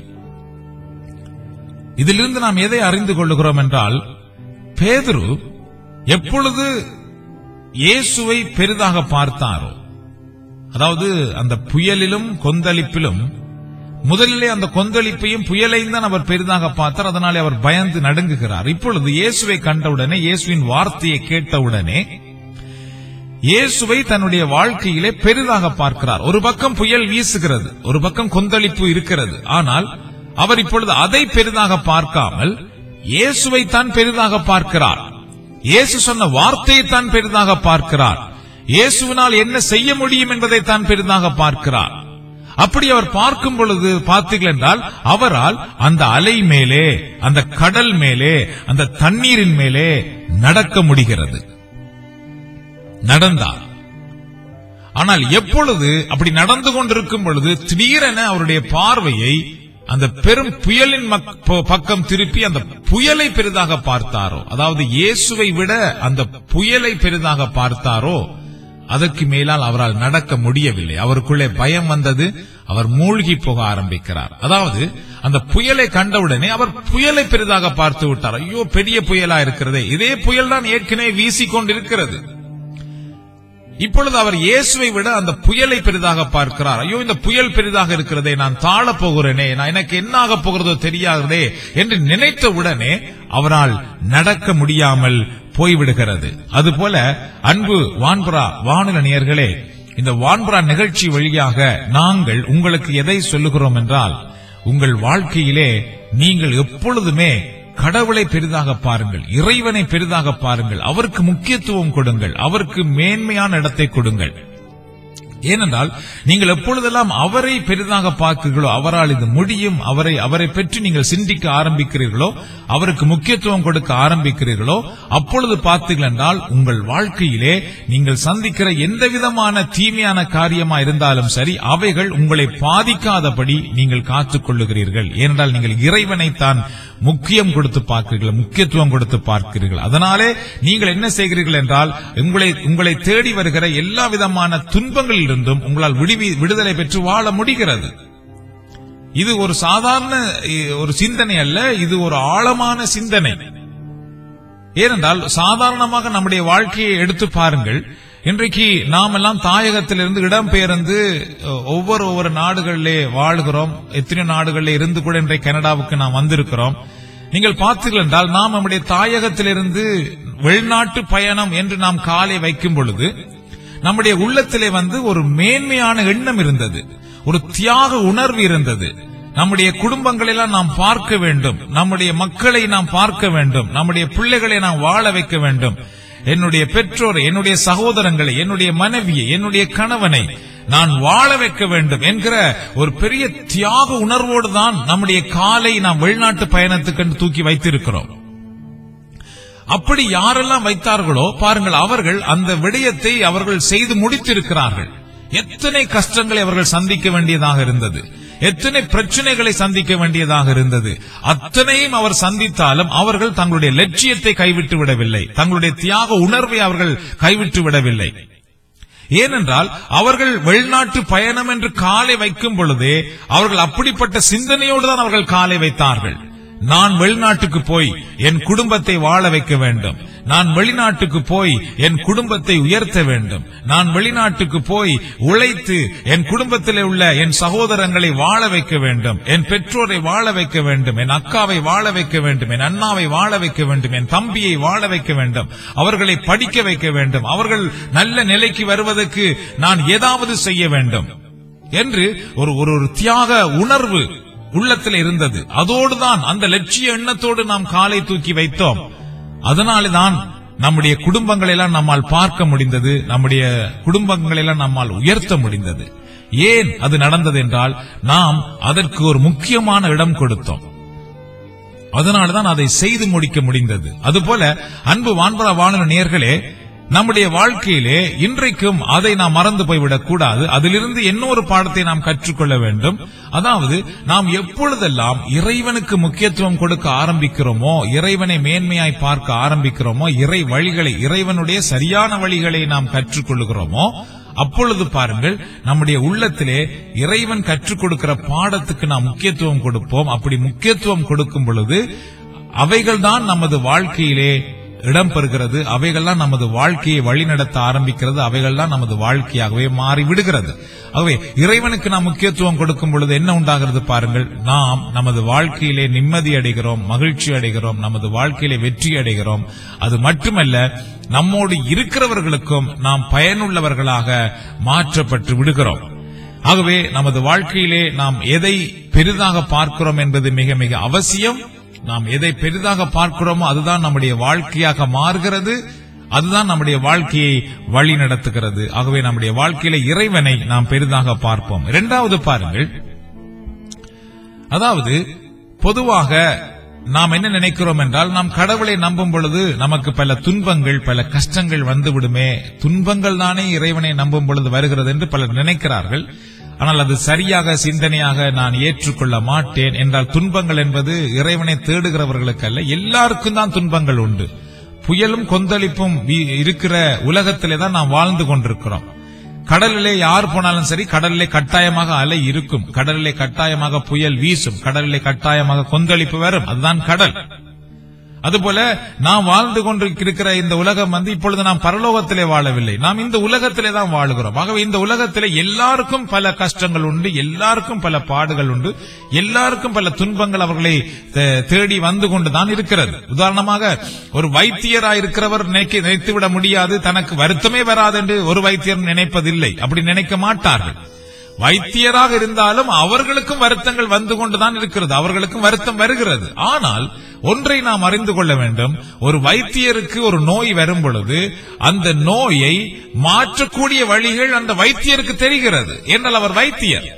இதிலிருந்து நாம் எதை அறிந்து கொள்ளுகிறோம் என்றால் பேதுரு எப்பொழுது இயேசுவை பெரிதாக பார்த்தாரோ அதாவது அந்த புயலிலும் கொந்தளிப்பிலும் முதலிலே அந்த கொந்தளிப்பையும் புயலையும் தான் அவர் பெரிதாக பார்த்தார் அதனாலே அவர் பயந்து நடுங்குகிறார் இப்பொழுது இயேசுவை கண்டவுடனே இயேசுவின் வார்த்தையை கேட்டவுடனே இயேசுவை தன்னுடைய வாழ்க்கையிலே பெரிதாக பார்க்கிறார் ஒரு பக்கம் புயல் வீசுகிறது ஒரு பக்கம் கொந்தளிப்பு இருக்கிறது ஆனால் அவர் இப்பொழுது அதை பெரிதாக பார்க்காமல் இயேசுவை தான் பெரிதாக பார்க்கிறார் இயேசு சொன்ன வார்த்தையை தான் பெரிதாக பார்க்கிறார் இயேசுவினால் என்ன செய்ய முடியும் என்பதை தான் பெரிதாக பார்க்கிறார் அப்படி அவர் பார்க்கும் பொழுது பார்த்தீர்கள் என்றால் அவரால் அந்த அலை மேலே அந்த கடல் மேலே அந்த தண்ணீரின் மேலே நடக்க முடிகிறது நடந்தார் ஆனால் எப்பொழுது அப்படி நடந்து கொண்டிருக்கும் பொழுது திடீரென அவருடைய பார்வையை அந்த பெரும் புயலின் மக்- ப- பக்கம் திருப்பி அந்த புயலை பெரிதாக பார்த்தாரோ அதாவது இயேசுவை விட அந்த புயலை பெரிதாக பார்த்தாரோ அதற்கு மேலால் அவரால் நடக்க முடியவில்லை அவருக்குள்ளே பயம் வந்தது அவர் மூழ்கி போக ஆரம்பிக்கிறார் அதாவது அந்த புயலை கண்டவுடனே அவர் புயலை பெரிதாக பார்த்து விட்டார் ஐயோ பெரிய புயலா இருக்கிறதே இதே புயல் தான் ஏற்கனவே வீசிக்கொண்டிருக்கிறது இப்பொழுது அவர் இயேசுவை விட அந்த புயலை பெரிதாக பார்க்கிறார் ஐயோ இந்த புயல் பெரிதாக இருக்கிறதே நான் தாழ போகிறேனே நான் எனக்கு என்ன ஆகப் போகிறதோ தெரியாதே என்று நினைத்த உடனே அவரால் நடக்க முடியாமல் போய்விடுகிறது அதுபோல அன்பு வான்புறா வானொலி நேயர்களே இந்த வான்புறா நிகழ்ச்சி வழியாக நாங்கள் உங்களுக்கு எதை சொல்லுகிறோம் என்றால் உங்கள் வாழ்க்கையிலே நீங்கள் எப்பொழுதுமே கடவுளை பெரிதாக பாருங்கள் இறைவனை பெரிதாக பாருங்கள் அவருக்கு முக்கியத்துவம் கொடுங்கள் அவருக்கு மேன்மையான இடத்தை கொடுங்கள் ஏனென்றால் நீங்கள் எப்பொழுதெல்லாம் அவரை பெரிதாக பார்க்கிறீர்களோ அவரால் இது முடியும் அவரை அவரை பற்றி நீங்கள் சிந்திக்க ஆரம்பிக்கிறீர்களோ அவருக்கு முக்கியத்துவம் கொடுக்க ஆரம்பிக்கிறீர்களோ அப்பொழுது பார்த்தீர்கள் என்றால் உங்கள் வாழ்க்கையிலே நீங்கள் சந்திக்கிற எந்த விதமான தீமையான காரியமா இருந்தாலும் சரி அவைகள் உங்களை பாதிக்காதபடி நீங்கள் காத்துக் கொள்ளுகிறீர்கள் ஏனென்றால் நீங்கள் இறைவனைத்தான் முக்கியம் கொடுத்து பார்க்கிறீர்கள் முக்கியத்துவம் கொடுத்து பார்க்கிறீர்கள் அதனாலே நீங்கள் என்ன செய்கிறீர்கள் என்றால் உங்களை உங்களை தேடி வருகிற எல்லா விதமான துன்பங்களிலிருந்தும் உங்களால் விடுவி விடுதலை பெற்று வாழ முடிகிறது இது ஒரு சாதாரண இ- ஒரு சிந்தனை அல்ல இது ஒரு ஆழமான சிந்தனை ஏனென்றால் சாதாரணமாக நம்முடைய வாழ்க்கையை எடுத்து பாருங்கள் இன்றைக்கு நாம் எல்லாம் தாயகத்திலிருந்து இடம்பெயர்ந்து அஹ், ஒவ்வொரு ஒவ்வொரு நாடுகளிலே வாழ்கிறோம் எத்தனையோ நாடுகளிலே இருந்து கூட இன்றைக்கு கனடாவுக்கு நாம் வந்திருக்கிறோம் நீங்கள் பார்த்தீர்கள் என்றால் நாம் நம்முடைய தாயகத்திலிருந்து வெளிநாட்டு பயணம் என்று நாம் காலை வைக்கும் பொழுது நம்முடைய உள்ளத்திலே வந்து ஒரு மேன்மையான எண்ணம் இருந்தது ஒரு தியாக உணர்வு இருந்தது நம்முடைய குடும்பங்களை எல்லாம் நாம் பார்க்க வேண்டும் நம்முடைய மக்களை நாம் பார்க்க வேண்டும் நம்முடைய பிள்ளைகளை நாம் வாழ வைக்க வேண்டும் என்னுடைய பெற்றோரை என்னுடைய சகோதரங்களை என்னுடைய மனைவியை என்னுடைய கணவனை நான் வாழ வைக்க வேண்டும் என்கிற ஒரு பெரிய தியாக உணர்வோடு தான் நம்முடைய காலை நாம் வெளிநாட்டு பயணத்துக்கு என்று தூக்கி வைத்திருக்கிறோம் அப்படி யாரெல்லாம் வைத்தார்களோ பாருங்கள் அவர்கள் அந்த விடயத்தை அவர்கள் செய்து முடித்திருக்கிறார்கள் எத்தனை கஷ்டங்களை அவர்கள் சந்திக்க வேண்டியதாக இருந்தது எத்தனை பிரச்சனைகளை சந்திக்க வேண்டியதாக இருந்தது அத்தனையும் அவர் சந்தித்தாலும் அவர்கள் தங்களுடைய லட்சியத்தை கைவிட்டு விடவில்லை தங்களுடைய தியாக உணர்வை அவர்கள் கைவிட்டு விடவில்லை ஏனென்றால் அவர்கள் வெளிநாட்டு பயணம் என்று காலை வைக்கும் பொழுதே அவர்கள் அப்படிப்பட்ட சிந்தனையோடு தான் அவர்கள் காலை வைத்தார்கள் நான் வெளிநாட்டுக்கு போய் என் குடும்பத்தை வாழ வைக்க வேண்டும் நான் வெளிநாட்டுக்கு போய் என் குடும்பத்தை உயர்த்த வேண்டும் நான் வெளிநாட்டுக்கு போய் உழைத்து என் குடும்பத்திலே உள்ள என் சகோதரங்களை வாழ வைக்க வேண்டும் என் பெற்றோரை வாழ வைக்க வேண்டும் என் அக்காவை வாழ வைக்க வேண்டும் என் அண்ணாவை வாழ வைக்க வேண்டும் என் தம்பியை வாழ வைக்க வேண்டும் அவர்களை படிக்க வைக்க வேண்டும் அவர்கள் நல்ல நிலைக்கு வருவதற்கு நான் ஏதாவது செய்ய வேண்டும் என்று ஒரு ஒரு ஒரு தியாக உணர்வு உள்ளத்தில் இருந்தது அதோடுதான் அந்த லட்சிய எண்ணத்தோடு நாம் காலை தூக்கி வைத்தோம் அதனால்தான் நம்முடைய குடும்பங்களை எல்லாம் நம்மால் பார்க்க முடிந்தது நம்முடைய குடும்பங்களை எல்லாம் நம்மால் உயர்த்த முடிந்தது ஏன் அது நடந்தது என்றால் நாம் அதற்கு ஒரு முக்கியமான இடம் கொடுத்தோம் அதனால்தான் அதை செய்து முடிக்க முடிந்தது அதுபோல அன்பு வான்பர வானொலி நேர்களே நம்முடைய வாழ்க்கையிலே இன்றைக்கும் அதை நாம் மறந்து போய்விடக் கூடாது அதிலிருந்து இன்னொரு பாடத்தை நாம் கற்றுக்கொள்ள வேண்டும் அதாவது நாம் எப்பொழுதெல்லாம் இறைவனுக்கு முக்கியத்துவம் கொடுக்க ஆரம்பிக்கிறோமோ இறைவனை மேன்மையாய் பார்க்க ஆரம்பிக்கிறோமோ இறை வழிகளை இறைவனுடைய சரியான வழிகளை நாம் கற்றுக்கொள்கிறோமோ அப்பொழுது பாருங்கள் நம்முடைய உள்ளத்திலே இறைவன் கற்றுக் கொடுக்கிற பாடத்துக்கு நாம் முக்கியத்துவம் கொடுப்போம் அப்படி முக்கியத்துவம் கொடுக்கும் பொழுது அவைகள்தான் நமது வாழ்க்கையிலே இடம் பெறுகிறது அவைகள்லாம் நமது வாழ்க்கையை வழிநடத்த ஆரம்பிக்கிறது அவைகள்லாம் நமது வாழ்க்கையாகவே மாறி விடுகிறது ஆகவே இறைவனுக்கு நாம் முக்கியத்துவம் கொடுக்கும் பொழுது என்ன உண்டாகிறது பாருங்கள் நாம் நமது வாழ்க்கையிலே நிம்மதி அடைகிறோம் மகிழ்ச்சி அடைகிறோம் நமது வாழ்க்கையிலே வெற்றி அடைகிறோம் அது மட்டுமல்ல நம்மோடு இருக்கிறவர்களுக்கும் நாம் பயனுள்ளவர்களாக மாற்றப்பட்டு விடுகிறோம் ஆகவே நமது வாழ்க்கையிலே நாம் எதை பெரிதாக பார்க்கிறோம் என்பது மிக மிக அவசியம் நாம் எதை பெரிதாக பார்க்கிறோமோ அதுதான் நம்முடைய வாழ்க்கையாக மாறுகிறது அதுதான் நம்முடைய வாழ்க்கையை வழி நடத்துகிறது ஆகவே நம்முடைய வாழ்க்கையில இறைவனை நாம் பெரிதாக பார்ப்போம் இரண்டாவது பாருங்கள் அதாவது பொதுவாக நாம் என்ன நினைக்கிறோம் என்றால் நாம் கடவுளை நம்பும் பொழுது நமக்கு பல துன்பங்கள் பல கஷ்டங்கள் வந்து விடுமே துன்பங்கள் தானே இறைவனை நம்பும் பொழுது வருகிறது என்று பலர் நினைக்கிறார்கள் ஆனால் அது சரியாக சிந்தனையாக நான் ஏற்றுக்கொள்ள மாட்டேன் என்றால் துன்பங்கள் என்பது இறைவனை தேடுகிறவர்களுக்கு அல்ல எல்லாருக்கும் தான் துன்பங்கள் உண்டு புயலும் கொந்தளிப்பும் வீ- இருக்கிற உலகத்திலே தான் நாம் வாழ்ந்து கொண்டிருக்கிறோம் கடலிலே யார் போனாலும் சரி கடலிலே கட்டாயமாக அலை இருக்கும் கடலிலே கட்டாயமாக புயல் வீசும் கடலிலே கட்டாயமாக கொந்தளிப்பு வரும் அதுதான் கடல் அதுபோல நாம் வாழ்ந்து கொண்டிருக்கிற இந்த உலகம் வந்து இப்பொழுது நாம் பரலோகத்திலே வாழவில்லை நாம் இந்த உலகத்திலே தான் வாழுகிறோம் ஆகவே இந்த உலகத்திலே எல்லாருக்கும் பல கஷ்டங்கள் உண்டு எல்லாருக்கும் பல பாடுகள் உண்டு எல்லாருக்கும் பல துன்பங்கள் அவர்களை தே- தேடி வந்து கொண்டுதான் இருக்கிறது உதாரணமாக ஒரு வைத்தியராய் இருக்கிறவர் நினைக்க நினைத்துவிட முடியாது தனக்கு வருத்தமே வராது என்று ஒரு வைத்தியர் நினைப்பதில்லை அப்படி நினைக்க மாட்டார்கள் வைத்தியராக இருந்தாலும் அவர்களுக்கும் வருத்தங்கள் வந்து கொண்டுதான் இருக்கிறது அவர்களுக்கும் வருத்தம் வருகிறது ஆனால் ஒன்றை நாம் அறிந்து கொள்ள வேண்டும் ஒரு வைத்தியருக்கு ஒரு நோய் வரும் பொழுது அந்த நோயை மாற்றக்கூடிய வழிகள் அந்த வைத்தியருக்கு தெரிகிறது என்றால் அவர் வைத்தியர்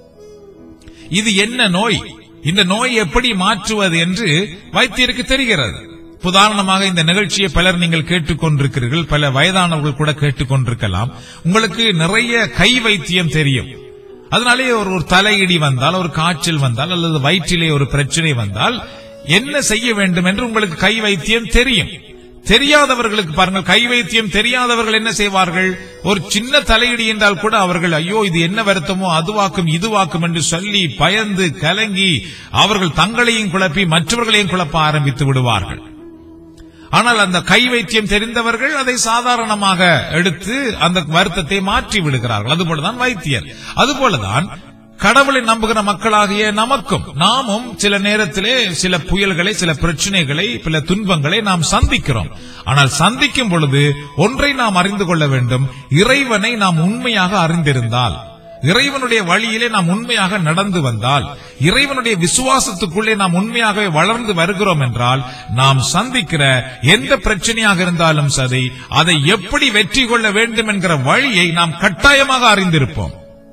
இது என்ன நோய் இந்த நோய் எப்படி மாற்றுவது என்று வைத்தியருக்கு தெரிகிறது உதாரணமாக இந்த நிகழ்ச்சியை பலர் நீங்கள் கேட்டுக்கொண்டிருக்கிறீர்கள் பல வயதானவர்கள் கூட கேட்டுக்கொண்டிருக்கலாம் உங்களுக்கு நிறைய கை வைத்தியம் தெரியும் அதனாலே ஒரு ஒரு தலையிடி வந்தால் ஒரு காய்ச்சல் வந்தால் அல்லது வயிற்றிலே ஒரு பிரச்சனை வந்தால் என்ன செய்ய வேண்டும் என்று உங்களுக்கு கை வைத்தியம் தெரியும் தெரியாதவர்களுக்கு பாருங்கள் கை வைத்தியம் தெரியாதவர்கள் என்ன செய்வார்கள் ஒரு சின்ன தலையிடி என்றால் கூட அவர்கள் ஐயோ இது என்ன வருத்தமோ அதுவாக்கும் இதுவாக்கும் என்று சொல்லி பயந்து கலங்கி அவர்கள் தங்களையும் குழப்பி மற்றவர்களையும் குழப்ப ஆரம்பித்து விடுவார்கள் ஆனால் அந்த கை வைத்தியம் தெரிந்தவர்கள் அதை சாதாரணமாக எடுத்து அந்த வருத்தத்தை மாற்றி விடுகிறார்கள் அதுபோலதான் வைத்தியர் அதுபோலதான் கடவுளை நம்புகிற மக்களாகிய நமக்கும் நாமும் சில நேரத்திலே சில புயல்களை சில பிரச்சனைகளை சில துன்பங்களை நாம் சந்திக்கிறோம் ஆனால் சந்திக்கும் பொழுது ஒன்றை நாம் அறிந்து கொள்ள வேண்டும் இறைவனை நாம் உண்மையாக அறிந்திருந்தால் இறைவனுடைய வழியிலே நாம் உண்மையாக நடந்து வந்தால் இறைவனுடைய விசுவாசத்துக்குள்ளே நாம் உண்மையாகவே வளர்ந்து வருகிறோம் என்றால் நாம் சந்திக்கிற எந்த பிரச்சனையாக இருந்தாலும் சரி அதை எப்படி வெற்றி கொள்ள வேண்டும் என்கிற வழியை நாம் கட்டாயமாக அறிந்திருப்போம்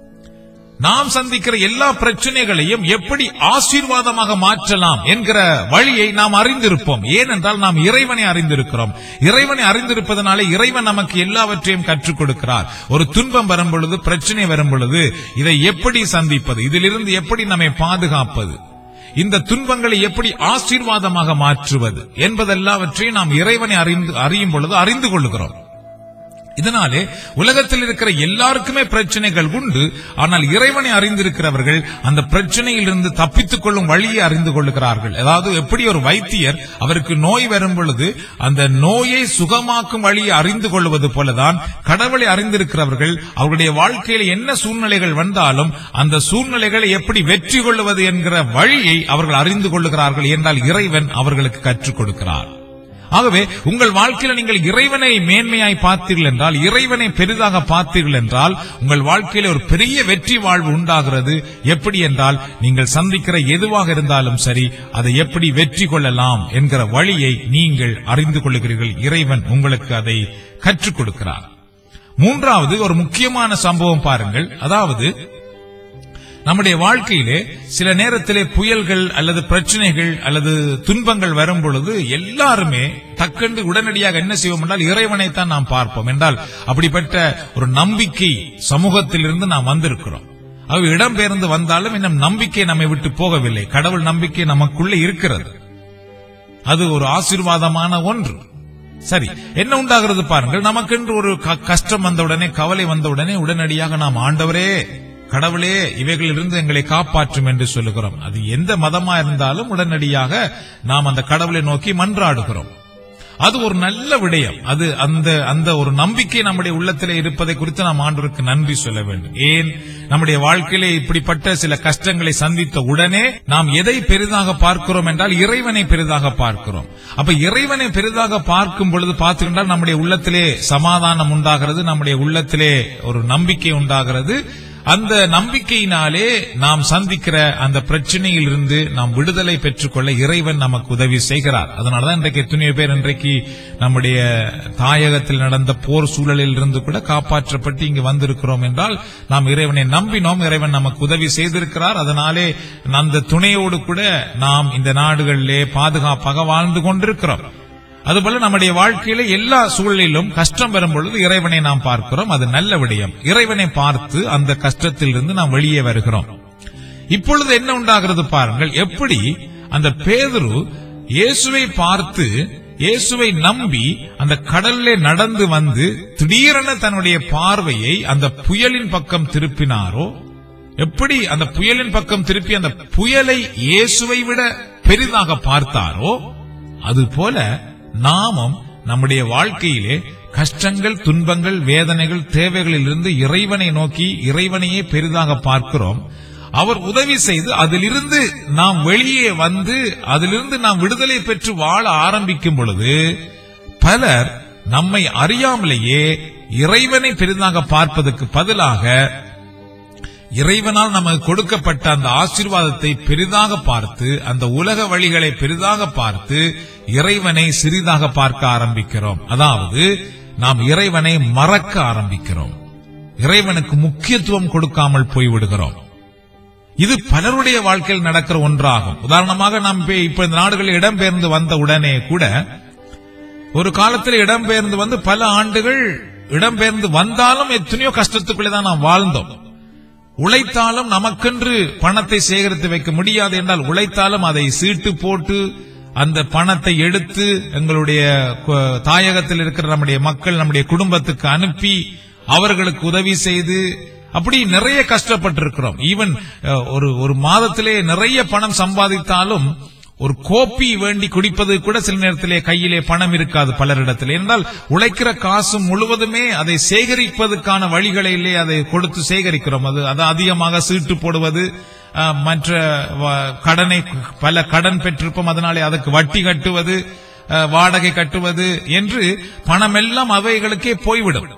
நாம் சந்திக்கிற எல்லா பிரச்சனைகளையும் எப்படி ஆசீர்வாதமாக மாற்றலாம் என்கிற வழியை நாம் அறிந்திருப்போம் ஏனென்றால் நாம் இறைவனை அறிந்திருக்கிறோம் இறைவனை அறிந்திருப்பதனாலே இறைவன் நமக்கு எல்லாவற்றையும் கற்றுக் கொடுக்கிறார் ஒரு துன்பம் வரும் பொழுது பிரச்சனை வரும் பொழுது இதை எப்படி சந்திப்பது இதிலிருந்து எப்படி நம்மை பாதுகாப்பது இந்த துன்பங்களை எப்படி ஆசீர்வாதமாக மாற்றுவது என்பதெல்லாவற்றையும் நாம் இறைவனை அறிந்து அறியும் பொழுது அறிந்து கொள்ளுகிறோம் இதனாலே உலகத்தில் இருக்கிற எல்லாருக்குமே பிரச்சனைகள் உண்டு ஆனால் இறைவனை அறிந்திருக்கிறவர்கள் அந்த பிரச்சனையிலிருந்து தப்பித்துக் கொள்ளும் வழியை அறிந்து கொள்ளுகிறார்கள் அதாவது எப்படி ஒரு வைத்தியர் அவருக்கு நோய் வரும் பொழுது அந்த நோயை சுகமாக்கும் வழியை அறிந்து கொள்வது போலதான் கடவுளை அறிந்திருக்கிறவர்கள் அவர்களுடைய வாழ்க்கையில் என்ன சூழ்நிலைகள் வந்தாலும் அந்த சூழ்நிலைகளை எப்படி வெற்றி கொள்வது என்கிற வழியை அவர்கள் அறிந்து கொள்ளுகிறார்கள் என்றால் இறைவன் அவர்களுக்கு கற்றுக் கொடுக்கிறார் ஆகவே உங்கள் வாழ்க்கையில நீங்கள் இறைவனை மேன்மையாய் பார்த்தீர்கள் என்றால் இறைவனை பெரிதாக பார்த்தீர்கள் என்றால் உங்கள் வாழ்க்கையில ஒரு பெரிய வெற்றி வாழ்வு உண்டாகிறது எப்படி என்றால் நீங்கள் சந்திக்கிற எதுவாக இருந்தாலும் சரி அதை எப்படி வெற்றி கொள்ளலாம் என்கிற வழியை நீங்கள் அறிந்து கொள்ளுகிறீர்கள் இறைவன் உங்களுக்கு அதை கற்றுக் கொடுக்கிறார் மூன்றாவது ஒரு முக்கியமான சம்பவம் பாருங்கள் அதாவது நம்முடைய வாழ்க்கையிலே சில நேரத்திலே புயல்கள் அல்லது பிரச்சனைகள் அல்லது துன்பங்கள் வரும் பொழுது எல்லாருமே டக்கென்று உடனடியாக என்ன செய்வோம் என்றால் இறைவனைத்தான் நாம் பார்ப்போம் என்றால் அப்படிப்பட்ட ஒரு நம்பிக்கை சமூகத்திலிருந்து நாம் வந்திருக்கிறோம் அது இடம்பெயர்ந்து வந்தாலும் இன்னும் நம்பிக்கை நம்மை விட்டு போகவில்லை கடவுள் நம்பிக்கை நமக்குள்ளே இருக்கிறது அது ஒரு ஆசீர்வாதமான ஒன்று சரி என்ன உண்டாகிறது பாருங்கள் நமக்கென்று ஒரு க- கஷ்டம் வந்தவுடனே கவலை வந்தவுடனே உடனடியாக நாம் ஆண்டவரே கடவுளே இவைகளிலிருந்து எங்களை காப்பாற்றும் என்று சொல்லுகிறோம் அது எந்த மதமா இருந்தாலும் உடனடியாக நாம் அந்த கடவுளை நோக்கி மன்றாடுகிறோம் அது ஒரு நல்ல விடயம் அது அந்த அந்த ஒரு நம்பிக்கை நம்முடைய உள்ளத்திலே இருப்பதை குறித்து நாம் ஆண்டவருக்கு நன்றி சொல்ல வேண்டும் ஏன் நம்முடைய வாழ்க்கையிலே இப்படிப்பட்ட சில கஷ்டங்களை சந்தித்த உடனே நாம் எதை பெரிதாக பார்க்கிறோம் என்றால் இறைவனை பெரிதாக பார்க்கிறோம் அப்ப இறைவனை பெரிதாக பார்க்கும் பொழுது பார்த்துக்கிட்டால் நம்முடைய உள்ளத்திலே சமாதானம் உண்டாகிறது நம்முடைய உள்ளத்திலே ஒரு நம்பிக்கை உண்டாகிறது அந்த நம்பிக்கையினாலே நாம் சந்திக்கிற அந்த பிரச்சனையில் இருந்து நாம் விடுதலை பெற்றுக்கொள்ள இறைவன் நமக்கு உதவி செய்கிறார் அதனாலதான் இன்றைக்கு எத்தனையோ பேர் இன்றைக்கு நம்முடைய தாயகத்தில் நடந்த போர் சூழலில் இருந்து கூட காப்பாற்றப்பட்டு இங்கு வந்திருக்கிறோம் என்றால் நாம் இறைவனை நம்பினோம் இறைவன் நமக்கு உதவி செய்திருக்கிறார் அதனாலே அந்த துணையோடு கூட நாம் இந்த நாடுகளிலே பாதுகாப்பாக வாழ்ந்து கொண்டிருக்கிறோம் அதுபோல நம்முடைய வாழ்க்கையில எல்லா சூழலிலும் கஷ்டம் வரும் பொழுது இறைவனை நாம் பார்க்கிறோம் அது நல்ல விடயம் இறைவனை பார்த்து அந்த கஷ்டத்திலிருந்து நாம் வெளியே வருகிறோம் இப்பொழுது என்ன உண்டாகிறது பாருங்கள் எப்படி அந்த பேதுரு இயேசுவை பார்த்து இயேசுவை நம்பி அந்த கடல்லே நடந்து வந்து திடீரென தன்னுடைய பார்வையை அந்த புயலின் பக்கம் திருப்பினாரோ எப்படி அந்த புயலின் பக்கம் திருப்பி அந்த புயலை இயேசுவை விட பெரிதாக பார்த்தாரோ அதுபோல நாமும் நம்முடைய வாழ்க்கையிலே கஷ்டங்கள் துன்பங்கள் வேதனைகள் தேவைகளிலிருந்து இறைவனை நோக்கி இறைவனையே பெரிதாக பார்க்கிறோம் அவர் உதவி செய்து அதிலிருந்து நாம் வெளியே வந்து அதிலிருந்து நாம் விடுதலை பெற்று வாழ ஆரம்பிக்கும் பொழுது பலர் நம்மை அறியாமலேயே இறைவனை பெரிதாக பார்ப்பதற்கு பதிலாக இறைவனால் நமக்கு கொடுக்கப்பட்ட அந்த ஆசீர்வாதத்தை பெரிதாக பார்த்து அந்த உலக வழிகளை பெரிதாக பார்த்து இறைவனை சிறிதாக பார்க்க ஆரம்பிக்கிறோம் அதாவது நாம் இறைவனை மறக்க ஆரம்பிக்கிறோம் இறைவனுக்கு முக்கியத்துவம் கொடுக்காமல் போய்விடுகிறோம் இது பலருடைய வாழ்க்கையில் நடக்கிற ஒன்றாகும் உதாரணமாக நாம் இப்ப இப்ப இந்த நாடுகளில் இடம்பெயர்ந்து வந்த உடனே கூட ஒரு காலத்தில் இடம்பெயர்ந்து வந்து பல ஆண்டுகள் இடம்பெயர்ந்து வந்தாலும் எத்தனையோ கஷ்டத்துக்குள்ளே தான் நாம் வாழ்ந்தோம் உழைத்தாலும் நமக்கென்று பணத்தை சேகரித்து வைக்க முடியாது என்றால் உழைத்தாலும் அதை சீட்டு போட்டு அந்த பணத்தை எடுத்து எங்களுடைய கு- தாயகத்தில் இருக்கிற நம்முடைய மக்கள் நம்முடைய குடும்பத்துக்கு அனுப்பி அவர்களுக்கு உதவி செய்து அப்படி நிறைய கஷ்டப்பட்டிருக்கிறோம் ஈவன் ஒரு ஒரு மாதத்திலே நிறைய பணம் சம்பாதித்தாலும் ஒரு கோப்பி வேண்டி குடிப்பது கூட சில நேரத்திலே கையிலே பணம் இருக்காது பலரிடத்தில் என்றால் உழைக்கிற காசு முழுவதுமே அதை சேகரிப்பதற்கான வழிகளிலே அதை கொடுத்து சேகரிக்கிறோம் அது அது அதிகமாக சீட்டு போடுவது அஹ், மற்ற வ- கடனை பல கடன் பெற்றிருப்போம் அதனாலே அதுக்கு வட்டி கட்டுவது அஹ், வாடகை கட்டுவது என்று பணமெல்லாம் அவைகளுக்கே போய்விடும்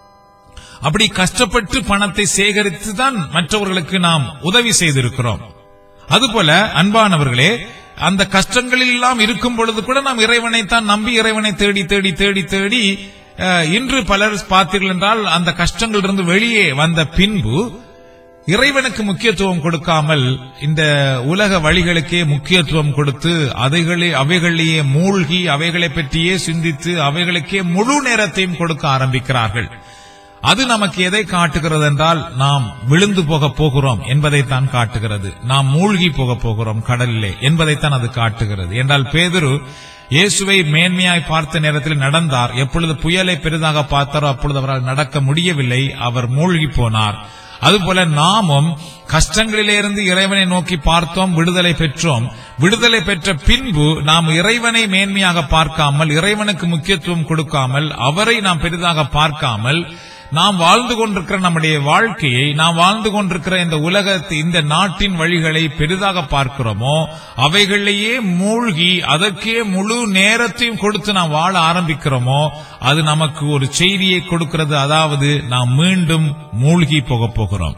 அப்படி கஷ்டப்பட்டு பணத்தை சேகரித்து தான் மற்றவர்களுக்கு நாம் உதவி செய்திருக்கிறோம் அதுபோல அன்பானவர்களே அந்த கஷ்டங்களில் எல்லாம் இருக்கும் பொழுது கூட நாம் இறைவனைத்தான் நம்பி இறைவனை தேடி தேடி தேடி தேடி அஹ், இன்று பலர் பார்த்தீர்கள் என்றால் அந்த கஷ்டங்களிலிருந்து வெளியே வந்த பின்பு இறைவனுக்கு முக்கியத்துவம் கொடுக்காமல் இந்த உலக வழிகளுக்கே முக்கியத்துவம் கொடுத்து அதைகளே அவைகளிலேயே மூழ்கி அவைகளை பற்றியே சிந்தித்து அவைகளுக்கே முழு நேரத்தையும் கொடுக்க ஆரம்பிக்கிறார்கள் அது நமக்கு எதை காட்டுகிறது என்றால் நாம் விழுந்து போக போகிறோம் என்பதைத்தான் காட்டுகிறது நாம் மூழ்கி போக போகிறோம் கடலிலே என்பதைத்தான் அது காட்டுகிறது என்றால் பேதுரு இயேசுவை மேன்மையாய் பார்த்த நேரத்தில் நடந்தார் எப்பொழுது புயலை பெரிதாக பார்த்தாரோ அப்பொழுது அவரால் நடக்க முடியவில்லை அவர் மூழ்கி போனார் அதுபோல நாமும் கஷ்டங்களிலிருந்து இறைவனை நோக்கி பார்த்தோம் விடுதலை பெற்றோம் விடுதலை பெற்ற பின்பு நாம் இறைவனை மேன்மையாக பார்க்காமல் இறைவனுக்கு முக்கியத்துவம் கொடுக்காமல் அவரை நாம் பெரிதாக பார்க்காமல் நாம் வாழ்ந்து கொண்டிருக்கிற நம்முடைய வாழ்க்கையை நாம் வாழ்ந்து கொண்டிருக்கிற இந்த உலகத்தை இந்த நாட்டின் வழிகளை பெரிதாக பார்க்கிறோமோ அவைகளிலேயே மூழ்கி அதற்கே முழு நேரத்தையும் கொடுத்து நாம் வாழ ஆரம்பிக்கிறோமோ அது நமக்கு ஒரு செய்தியை கொடுக்கிறது அதாவது நாம் மீண்டும் மூழ்கி போக போகிறோம்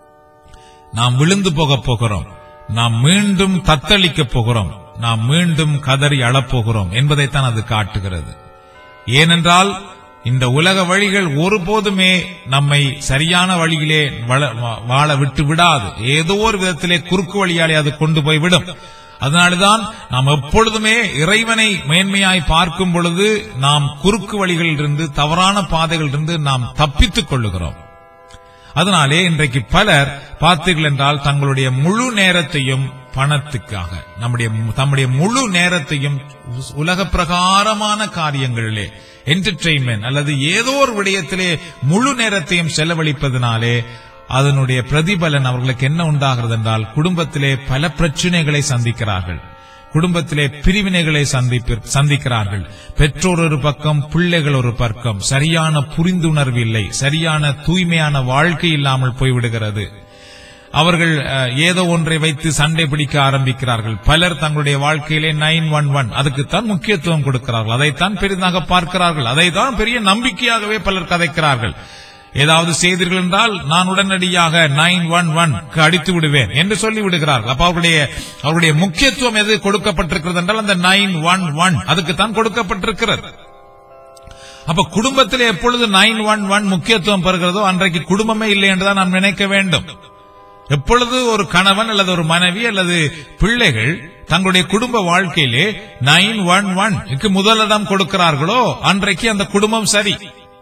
நாம் விழுந்து போக போகிறோம் நாம் மீண்டும் தத்தளிக்க போகிறோம் நாம் மீண்டும் கதறி அழப்போகிறோம் என்பதைத்தான் அது காட்டுகிறது ஏனென்றால் இந்த உலக வழிகள் ஒருபோதுமே நம்மை சரியான வழியிலே வள- வா- வாழ விட்டு விடாது ஏதோ ஒரு விதத்திலே குறுக்கு வழியாலே அது கொண்டு போய் விடும் அதனால்தான் நாம் எப்பொழுதுமே இறைவனை மேன்மையாய் பார்க்கும் பொழுது நாம் குறுக்கு வழிகளிலிருந்து தவறான பாதைகளிலிருந்து நாம் தப்பித்துக் கொள்ளுகிறோம் அதனாலே இன்றைக்கு பலர் பார்த்தீர்கள் என்றால் தங்களுடைய முழு நேரத்தையும் பணத்துக்காக நம்முடைய தம்முடைய முழு நேரத்தையும் உலக பிரகாரமான காரியங்களிலே என்டர்டெயின்மெண்ட் அல்லது ஏதோ ஒரு விடயத்திலே முழு நேரத்தையும் செலவழிப்பதனாலே அதனுடைய பிரதிபலன் அவர்களுக்கு என்ன உண்டாகிறது என்றால் குடும்பத்திலே பல பிரச்சனைகளை சந்திக்கிறார்கள் குடும்பத்திலே பிரிவினைகளை சந்திப்பி- சந்திக்கிறார்கள் பெற்றோர் ஒரு பக்கம் பிள்ளைகள் ஒரு பக்கம் சரியான புரிந்துணர்வு இல்லை சரியான தூய்மையான வாழ்க்கை இல்லாமல் போய்விடுகிறது அவர்கள் அஹ், ஏதோ ஒன்றை வைத்து சண்டை பிடிக்க ஆரம்பிக்கிறார்கள் பலர் தங்களுடைய வாழ்க்கையிலே நைன் ஒன் ஒன் அதுக்குத்தான் முக்கியத்துவம் கொடுக்கிறார்கள் அதைத்தான் பெரிதாக பார்க்கிறார்கள் அதைத்தான் பெரிய நம்பிக்கையாகவே பலர் கதைக்கிறார்கள் ஏதாவது செய்தீர்கள் என்றால் நான் உடனடியாக நைன் ஒன் ஒன் அடித்து விடுவேன் என்று சொல்லி விடுகிறார்கள் அப்ப அவருடைய அவருடைய முக்கியத்துவம் எது கொடுக்கப்பட்டிருக்கிறது என்றால் அந்த நைன் ஒன் ஒன் அதுக்குத்தான் கொடுக்கப்பட்டிருக்கிறது அப்ப குடும்பத்திலே எப்பொழுது நைன் ஒன் ஒன் முக்கியத்துவம் பெறுகிறதோ அன்றைக்கு குடும்பமே இல்லை என்றுதான் நாம் நினைக்க வேண்டும் எப்பொழுது ஒரு கணவன் அல்லது ஒரு மனைவி அல்லது பிள்ளைகள் தங்களுடைய குடும்ப வாழ்க்கையிலே நைன் ஒன் ஒன் முதலிடம் கொடுக்கிறார்களோ அன்றைக்கு அந்த குடும்பம் சரி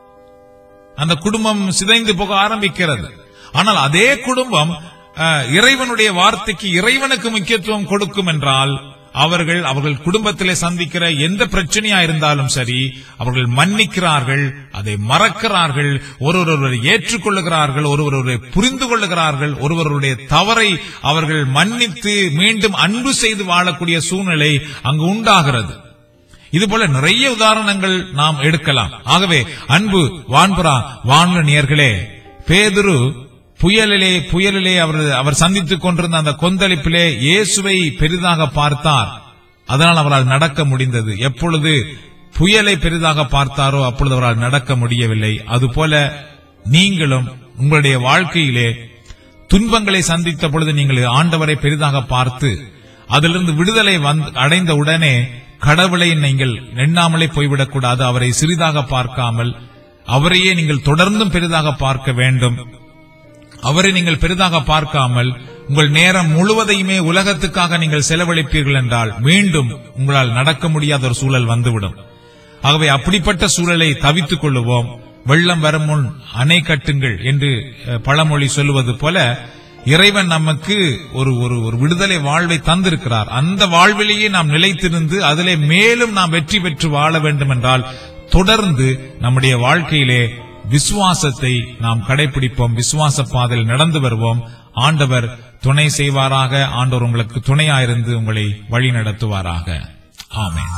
அந்த குடும்பம் சிதைந்து போக ஆரம்பிக்கிறது ஆனால் அதே குடும்பம் அஹ், இறைவனுடைய வார்த்தைக்கு இறைவனுக்கு முக்கியத்துவம் கொடுக்கும் என்றால் அவர்கள் அவர்கள் குடும்பத்திலே சந்திக்கிற எந்த பிரச்சனையா இருந்தாலும் சரி அவர்கள் மன்னிக்கிறார்கள் அதை மறக்கிறார்கள் ஒருவரை ஏற்றுக்கொள்ளுகிறார்கள் ஒருவரை புரிந்து கொள்ளுகிறார்கள் ஒருவருடைய தவறை அவர்கள் மன்னித்து மீண்டும் அன்பு செய்து வாழக்கூடிய சூழ்நிலை அங்கு உண்டாகிறது இது போல நிறைய உதாரணங்கள் நாம் எடுக்கலாம் ஆகவே அன்பு வான்புறா வானொலி நேயர்களே பேதுரு புயலிலே புயலிலே அவர் அவர் சந்தித்துக் கொண்டிருந்த அந்த கொந்தளிப்பிலே இயேசுவை பெரிதாக பார்த்தார் அதனால் அவரால் நடக்க முடிந்தது எப்பொழுது புயலை பெரிதாக பார்த்தாரோ அப்பொழுது அவரால் நடக்க முடியவில்லை அதுபோல நீங்களும் உங்களுடைய வாழ்க்கையிலே துன்பங்களை சந்தித்த பொழுது நீங்கள் ஆண்டவரை பெரிதாக பார்த்து அதிலிருந்து விடுதலை வந்து அடைந்த உடனே கடவுளை நீங்கள் எண்ணாமலே போய்விடக்கூடாது அவரை சிறிதாக பார்க்காமல் அவரையே நீங்கள் தொடர்ந்தும் பெரிதாக பார்க்க வேண்டும் அவரை நீங்கள் பெரிதாக பார்க்காமல் உங்கள் நேரம் முழுவதையுமே உலகத்துக்காக நீங்கள் செலவழிப்பீர்கள் என்றால் மீண்டும் உங்களால் நடக்க முடியாத ஒரு சூழல் வந்துவிடும் ஆகவே அப்படிப்பட்ட சூழலை தவித்துக் கொள்ளுவோம் வெள்ளம் வரும் முன் அணை கட்டுங்கள் என்று அஹ், பழமொழி சொல்லுவது போல இறைவன் நமக்கு ஒரு ஒரு ஒரு விடுதலை வாழ்வை தந்திருக்கிறார் அந்த வாழ்விலேயே நாம் நிலைத்திருந்து அதிலே மேலும் நாம் வெற்றி பெற்று வாழ வேண்டும் என்றால் தொடர்ந்து நம்முடைய வாழ்க்கையிலே விசுவாசத்தை நாம் கடைபிடிப்போம் விசுவாச பாதையில் நடந்து வருவோம் ஆண்டவர் துணை செய்வாராக ஆண்டவர் உங்களுக்கு துணையாயிருந்து உங்களை வழி நடத்துவாராக ஆமென்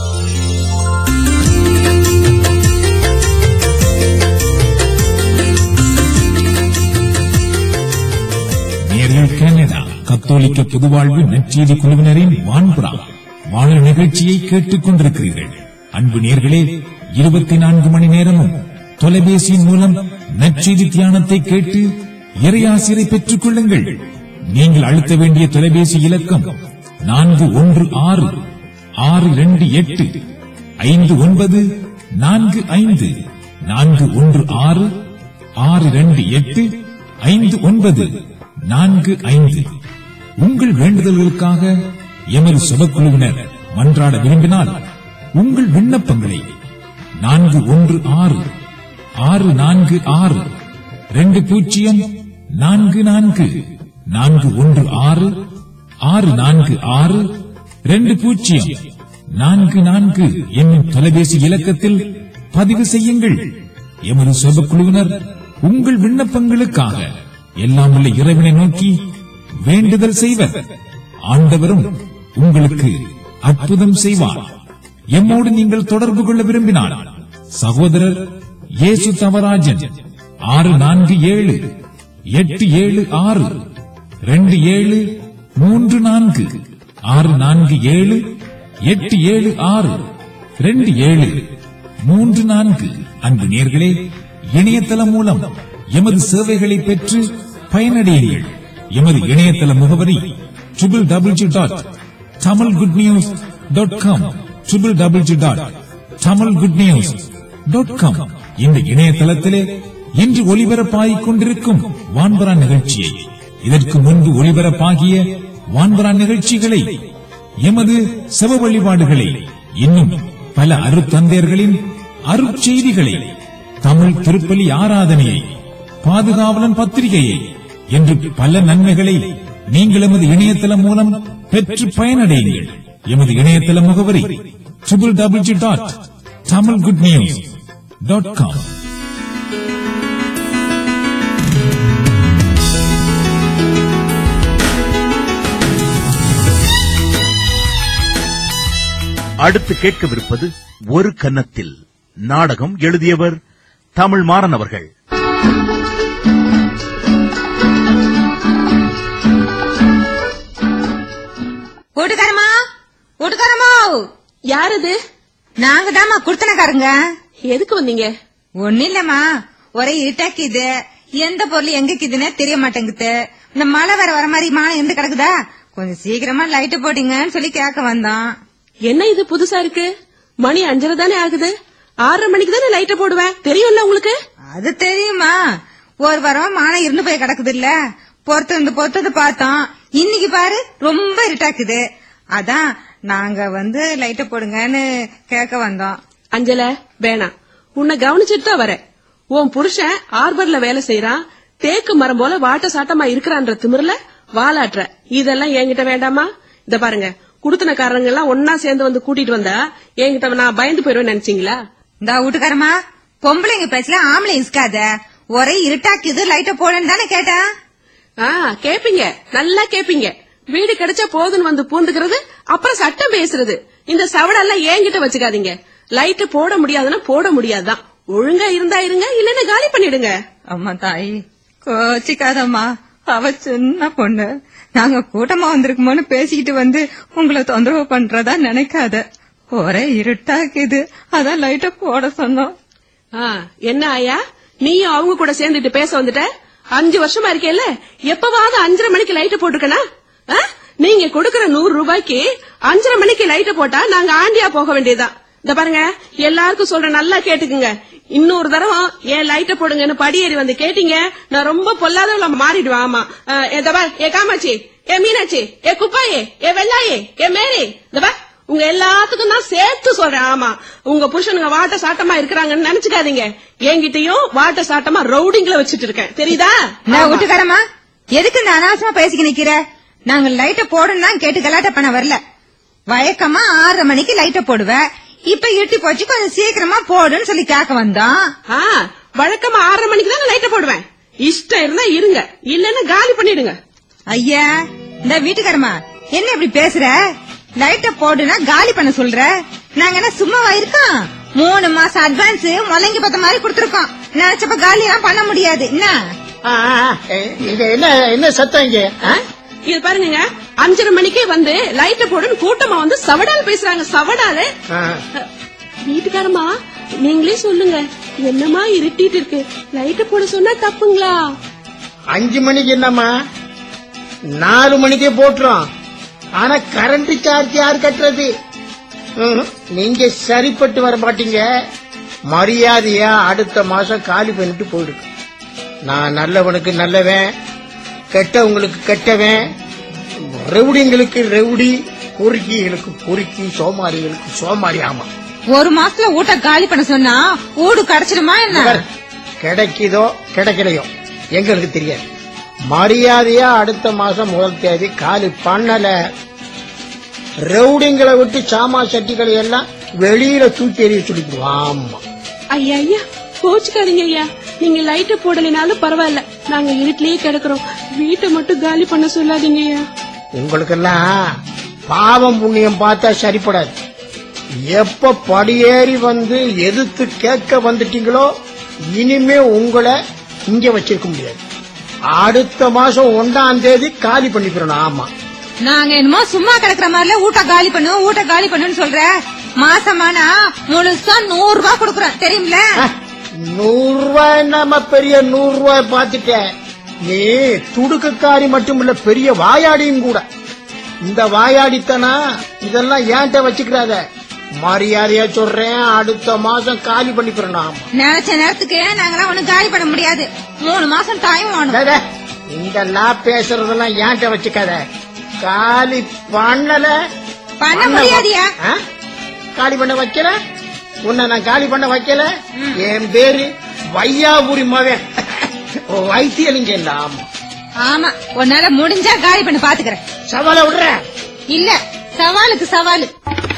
நேர்கள் கனடா கத்தோலிக்க பொதுவாழ்வு நற்செய்தி குழுவினரின் வான்புறா வாழ நிகழ்ச்சியை கேட்டுக் கொண்டிருக்கிறீர்கள் அன்பு நேர்களே இருபத்தி நான்கு மணி நேரமும் தொலைபேசியின் மூலம் நற்செய்தி தியானத்தை கேட்டு இறையாசிரை பெற்றுக் கொள்ளுங்கள் நீங்கள் அழுத்த வேண்டிய தொலைபேசி இலக்கம் நான்கு ஒன்று ஆறு ஆறு இரண்டு எட்டு ஐந்து ஒன்பது நான்கு ஐந்து நான்கு ஒன்று ஆறு ஆறு இரண்டு எட்டு ஐந்து ஒன்பது நான்கு ஐந்து உங்கள் வேண்டுதல்களுக்காக எமது சுபக்குழுவினர் மன்றாட விரும்பினால் உங்கள் விண்ணப்பங்களை நான்கு ஒன்று ஆறு ஆறு நான்கு ஆறு ரெண்டு பூஜ்ஜியம் நான்கு நான்கு நான்கு ஒன்று ஆறு ஆறு நான்கு ஆறு ரெண்டு பூஜ்ஜியம் நான்கு நான்கு என்னும் தொலைபேசி இலக்கத்தில் பதிவு செய்யுங்கள் எமது சுபக்குழுவினர் உங்கள் விண்ணப்பங்களுக்காக எல்லாம் உள்ள இறைவனை நோக்கி வேண்டுதல் செய்வர் ஆண்டவரும் உங்களுக்கு அற்புதம் செய்வார் எம்மோடு நீங்கள் தொடர்பு கொள்ள விரும்பினால் சகோதரர் இயேசு தவராஜன் ஆறு நான்கு ஏழு எட்டு ஏழு ஆறு ரெண்டு ஏழு மூன்று நான்கு ஆறு நான்கு ஏழு எட்டு ஏழு ஆறு ரெண்டு ஏழு மூன்று நான்கு அன்பு நேர்களே இணையதளம் மூலம் எமது சேவைகளை பெற்று பயனடையுங்கள் எமது இணையதள முகவரி triple W dot Tamil good news dot com triple W dot Tamil good news dot com இந்த இணையதளத்திலே இன்று ஒளிபரப்பாகிக் கொண்டிருக்கும் வான்பரா நிகழ்ச்சியை இதற்கு முன்பு ஒளிபரப்பாகிய வான்பரா நிகழ்ச்சிகளை எமது செவ வழிபாடுகளை இன்னும் பல அருத்தந்தையர்களின் அருட்செய்திகளை தமிழ் திருப்பலி ஆராதனையை பாதுகாவலன் பத்திரிகையை என்று பல நன்மைகளை நீங்கள் எமது இணையதளம் மூலம் பெற்று பயனடையுங்கள் எமது இணையதள முகவரி triple double G dot Tamil good news dot com அடுத்து கேட்கவிருப்பது ஒரு கன்னத்தில் நாடகம் எழுதியவர் தமிழ் மாறன் அவர்கள் வீட்டுக்காரமா வீட்டுக்காரமா யார் அது நாங்க தாமா குடுத்தனக்காரங்க எதுக்கு வந்தீங்க ஒண்ணு இல்லம்மா ஒரே இருட்டாக்கிது எந்த பொருள் எங்க இருக்குதுன்னே தெரிய மாட்டேங்குது இந்த மழை வேற வர மாதிரி மானம் இருந்து கிடக்குதா கொஞ்சம் சீக்கிரமா லைட் போட்டீங்கன்னு சொல்லி கேட்க வந்தோம் என்ன இது புதுசா இருக்கு மணி அஞ்சரை தானே ஆகுது ஆறரை மணிக்கு தானே லைட்ட போடுவேன் தெரியும்ல உங்களுக்கு அது தெரியுமா ஒரு வாரம் மானம் இருந்து போய் கிடக்குது இல்ல பொறுத்து இருந்து பொறுத்தது பார்த்தோம் இன்னைக்கு பாரு ரொம்ப இருட்டாக்குது அதான் நாங்க வந்து லைட்ட போடுங்கன்னு கேட்க வந்தோம் அஞ்சல வேணாம் உன்னை கவனிச்சுட்டு தான் வரேன் உன் புருஷன் ஆர்பர்ல வேலை செய்யறான் தேக்கு மரம் போல வாட்ட சாட்டமா இருக்கிறான்ற திமிர்ல வாலாட்டுற இதெல்லாம் என்கிட்ட வேண்டாமா இத பாருங்க குடுத்தனக்காரங்க எல்லாம் ஒன்னா சேர்ந்து வந்து கூட்டிட்டு வந்தா என்கிட்ட நான் பயந்து போயிருவேன் நினைச்சீங்களா இந்த வீட்டுக்காரமா பொம்பளைங்க பேசல ஆம்பளை இஸ்காத ஒரே இருட்டாக்குது லைட்ட போடுன்னு தானே கேட்டேன் ஆ கேப்பீங்க நல்லா கேப்பீங்க வீடு கிடைச்சா போதுன்னு வந்து பூந்துக்கிறது அப்புறம் சட்டம் பேசுறது இந்த சவடெல்லாம் என்கிட்ட வச்சுக்காதீங்க லைட் போட முடியாதுன்னா போட முடியாதுதான் ஒழுங்கா இருந்தா இருங்க இல்லன்னா காலி பண்ணிடுங்க அம்மா தாயி கோச்சிக்காதம்மா அவ சின்ன பொண்ணு நாங்க கூட்டமா வந்திருக்குமோன்னு பேசிக்கிட்டு வந்து உங்களை தொந்தரவு பண்றதா நினைக்காத ஒரே இருட்டாக்குது அதான் லைட்ட போட சொன்னோம் ஆ, என்ன ஆயா நீயும் அவங்க கூட சேர்ந்துட்டு பேச வந்துட்ட அஞ்சு வருஷமா இருக்கேல்ல எப்பவாவது அஞ்சரை மணிக்கு லைட் போட்டுக்கனா ஆ? நீங்க கொடுக்கற நூறு ரூபாய்க்கு அஞ்சரை மணிக்கு லைட் போட்டா நாங்க ஆண்டியா போக வேண்டியதுதான் இந்த பாருங்க எல்லாருக்கும் சொல்றேன் நல்லா கேட்டுக்குங்க இன்னொரு தடவை ஏன் லைட்ட போடுங்கன்னு படியேறி வந்து கேட்டீங்க நான் ரொம்ப பொல்லாதவள மாறிடுவேன் ஆமா ஆ, இந்த பார் ஏ காமாட்சி ஏ மீனாட்சி ஏ குப்பாயே ஏ வெள்ளாயே ஏ மேரி இந்த பார் உங்க எல்லாத்துக்கும் தான் சேர்த்து சொல்றேன் ஆமா உங்க புருஷனுங்க வாட்ட சாட்டமா இருக்கிறாங்கன்னு நினைச்சுக்காதீங்க என்கிட்டயும் வாட்ட சாட்டமா ரவுடிங்ல வச்சுட்டு இருக்கேன் தெரியுதா நான் வீட்டுக்காரமா எதுக்கு இந்த அனாவசியமா பேசிக்க நிக்கிற நாங்க லைட்ட போடணும் தான் கேட்டு கலாட்ட பண்ண வரல வழக்கமா ஆறரை மணிக்கு லைட்ட போடுவேன் இப்ப இருட்டி போச்சு கொஞ்சம் சீக்கிரமா போடுன்னு சொல்லி கேட்க வந்தோம் ஆ வழக்கமா ஆறரை மணிக்கு தான் லைட்ட போடுவேன் இஷ்டம் இருந்தா இருங்க இல்லன்னா காலி பண்ணிடுங்க ஐயா இந்த வீட்டுக்காரமா என்ன இப்படி பேசுற லைட்ட போடுனா காலி பண்ண சொல்ற நாங்க என்ன சும்மாவா இருக்கோம் மூணு மாசம் அட்வான்ஸ் முள்ளங்கி பத்த மாதிரி கொடுத்துருக்கோம் நினைச்சப்ப காலி எல்லாம் பண்ண முடியாது என்ன ஆ, ஆ, ஆ, இங்க என்ன என்ன சத்தம் இங்க ஆ? இது பாருங்க அஞ்சரை மணிக்கே வந்து லைட்ட போடுன்னு கூட்டமா வந்து சவடால் பேசுறாங்க சவடாலு ஆ. வீட்டுக்காரமா நீங்களே சொல்லுங்க என்னமா இருட்டிட்டு இருக்கு லைட்ட போட சொன்னா தப்புங்களா அஞ்சு மணிக்கு என்னம்மா நாலு மணிக்கே போட்டுரும் ஆனா கரண்ட் சார்ஜ் யார் கட்டுறது ம், நீங்க சரிப்பட்டு வர மாட்டீங்க மரியாதையா அடுத்த மாசம் காலி பண்ணிட்டு போயிடுங்க நான் நல்லவனுக்கு நல்லவன் கெட்டவங்களுக்கு கெட்டவன் ரெவுடிங்களுக்கு ரெவுடி பொறுக்கிகளுக்கு பொறுக்கி சோமாரிகளுக்கு சோமாரி ஆமா ஒரு மாசத்துல ஊட்ட காலி பண்ண சொன்னா ஊடு கிடைச்சிடுமா என்ன பாரு, கிடைக்குதோ கிடைக்கலையோ எங்களுக்கு தெரியாது மரியாதையா அடுத்த மாசம் முதல் தேதி காலி பண்ணல ரவுடிங்களை விட்டு சாமா சட்டிகளை எல்லாம் வெளியில தூக்கி எறிய சொல்லிடுவோம் ஆமா ஐயா ஐயா கோச்சுக்காதீங்க ஐயா நீங்க லைட்ட போடலைனாலும் பரவாயில்ல நாங்க இருட்டிலேயே கிடக்குறோம் வீட்டை மட்டும் காலி பண்ண சொல்லாதீங்க ஐயா உங்களுக்கெல்லாம் பாவம் புண்ணியம் பார்த்தா சரிப்படாது எப்ப படியேறி வந்து எதிர்த்து கேட்க வந்துட்டீங்களோ இனிமே உங்களை இங்க வச்சிருக்க முடியாது அடுத்த மாசம் ஒன்றாம் தேதி காலி பண்ணிக்கிறோம் ஆமா நாங்க என்னமோ சும்மா கிடக்குற மாதிரில ஊட்ட காலி பண்ணு ஊட்ட காலி பண்ணுன்னு சொல்ற மாசமானா முழுசா நூறு ரூபாய் கொடுக்குறோம் தெரியுமில நூறு ரூபாய் நம்ம பெரிய நூறு ரூபாய் பாத்துட்டேன் நீ துடுக்குக்காரி மட்டும் இல்ல பெரிய வாயாடியும் கூட இந்த வாயாடித்தனா இதெல்லாம் ஏன்ட்ட வச்சுக்கிறாத மரியாதையா சொல்றேன் அடுத்த மாசம் காலி பண்ணிக்கிறேன் ஆமா நினைச்ச நேரத்துக்கு நாங்களாம் ஒண்ணும் காலி பண்ண முடியாது மூணு மாசம் டைம் வேணும் டேய், டேய், இந்த லா பேசுறதெல்லாம் ஏன்ட்ட வச்சுக்காத காலி பண்ணல பண்ண முடியாதியா ஆ? காலி பண்ண வைக்கல உன்னை நான் காலி பண்ண வைக்கல என் பேரு வையாபுரி மகன் வைத்தியலிங்க இல்ல ஆமா ஆமா உன்னால முடிஞ்சா காலி பண்ண பாத்துக்கிறேன் சவால விடுறேன் இல்ல சவாலுக்கு சவாலு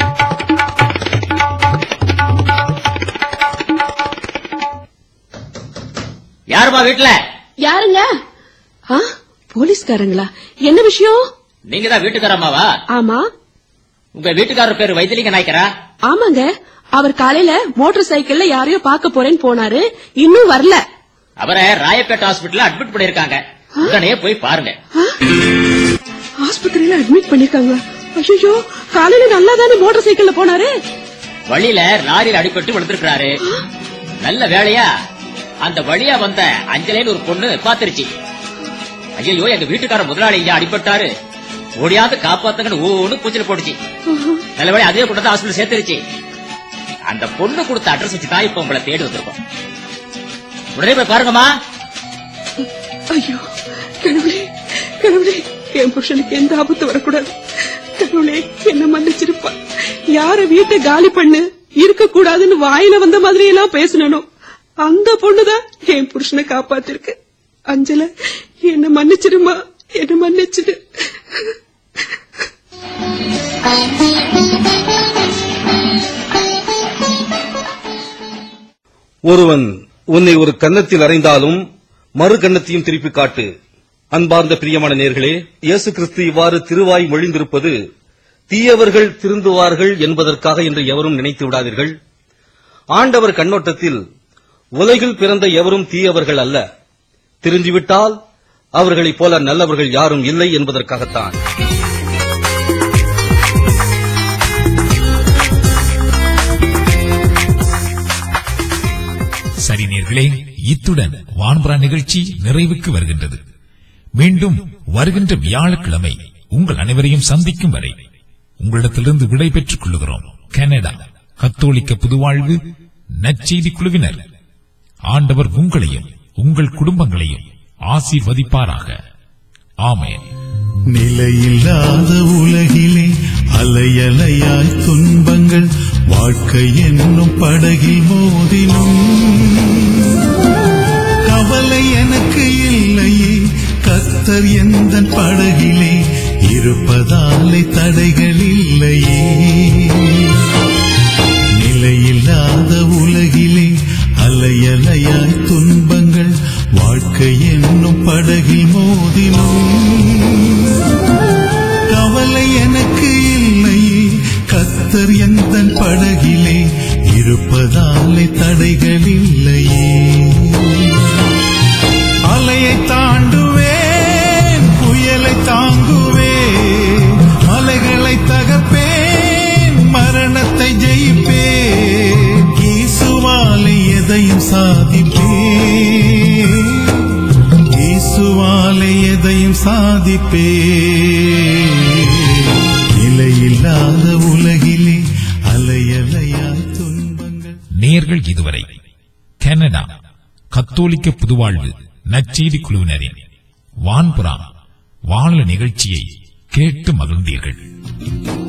யாருமா வீட்டுல யாருங்க ஆ, போலீஸ்காரங்களா என்ன விஷயம் நீங்க தான் வீட்டுக்காரம்மாவா ஆமா உங்க வீட்டுக்காரர் பேரு வைத்திலிங்க நாய்க்கரா ஆமாங்க அவர் காலையில மோட்டார் சைக்கிள்ல யாரையோ பார்க்க போறேன்னு போனாரு இன்னும் வரல அவரை ராயப்பேட்டை ஹாஸ்பிடல்ல அட்மிட் பண்ணிருக்காங்க உடனே போய் பாருங்க ஆஸ்பத்திரியில அட்மிட் பண்ணிருக்காங்க ஐயோ காலையில நல்லா தானே மோட்டார் சைக்கிள்ல போனாரு வழியில லாரியில் அடிபட்டு விழுந்திருக்கிறாரு நல்ல வேலையா அந்த வழியா வந்த அஞ்சலேன்னு ஒரு பொண்ணு பாத்துருச்சு ஐயோ எங்க வீட்டுக்கார முதலாளி இங்க அடிபட்டாரு ஓடியாந்து காப்பாத்துங்கன்னு ஒண்ணு கூச்சல் போட்டுச்சு நல்ல வேலை அதே கொண்டு ஹாஸ்பிடல் சேர்த்துருச்சு அந்த பொண்ணு கொடுத்த அட்ரஸ் வச்சு தான் இப்ப உங்களை தேடி வந்திருக்கோம் உடனே போய் பாருங்கம்மா ஐயோ கடவுளே கடவுளே என் புருஷனுக்கு எந்த ஆபத்து வரக்கூடாது கடவுளே என்ன மன்னிச்சிருப்பா யார வீட்டை காலி பண்ணு இருக்க கூடாதுன்னு வாயில வந்த மாதிரி எல்லாம் பேசணும் அந்த பொண்ணுதான் என் புருஷனை காப்பாத்திருக்கு அஞ்சல என்ன மன்னிச்சிருமா என்ன மன்னிச்சிடு ஒருவன் உன்னை ஒரு கன்னத்தில் அறைந்தாலும் மறு கன்னத்தையும் திருப்பி காட்டு அன்பார்ந்த பிரியமான நேர்களே இயேசு கிறிஸ்து இவ்வாறு திருவாய் மொழிந்திருப்பது தீயவர்கள் திருந்துவார்கள் என்பதற்காக என்று எவரும் நினைத்து விடாதீர்கள் ஆண்டவர் கண்ணோட்டத்தில் உலகில் பிறந்த எவரும் தீயவர்கள் அல்ல திருந்திவிட்டால் அவர்களைப் போல நல்லவர்கள் யாரும் இல்லை என்பதற்காகத்தான் சரி நேர்களே இத்துடன் வான்பரா நிகழ்ச்சி நிறைவுக்கு வருகின்றது மீண்டும் வருகின்ற வியாழக்கிழமை உங்கள் அனைவரையும் சந்திக்கும் வரை உங்களிடத்திலிருந்து விடை பெற்றுக் கொள்ளுகிறோம் கனடா கத்தோலிக்க புதுவாழ்வு நற்செய்தி குழுவினர் ஆண்டவர் உங்களையும் உங்கள் குடும்பங்களையும் ஆசீர்வதிப்பாராக ஆமென் நிலையில்லாத உலகிலே அலையலையாய் துன்பங்கள் வாழ்க்கை என்னும் படகில் மோதினும் கவலை எனக்கு இல்லையே கத்தர் எந்த படகிலே இருப்பதாலே தடைகள் இல்லையே நிலையில்லாத உலகிலே அலையலையாய் துன்பங்கள் வாழ்க்கை என்னும் படகில் மோதினும் கவலை எனக்கு இல்லையே கத்தர் எந்த படகிலே இருப்பதாலே தடைகள் இல்லையே அலையை தாண்டுவேன் புயலை தாங்குவேன் மலைகளை தகர்ப்பேன் மரணத்தை ஜெயிப்பேன் இயேசுவாலை எதையும் சாதிப்பேன் இயேசுவாலை எதையும் சாதிப்பேன் நிலையில்லாத உலகிலே அலையலையாய் துன்பங்கள் நேர்கள் இதுவரை கனடா கத்தோலிக்க புதுவாழ்வு நற்செய்தி குழுவினரின் வான்புறா வானொலி நிகழ்ச்சியை கேட்டு மகிழ்ந்தீர்கள்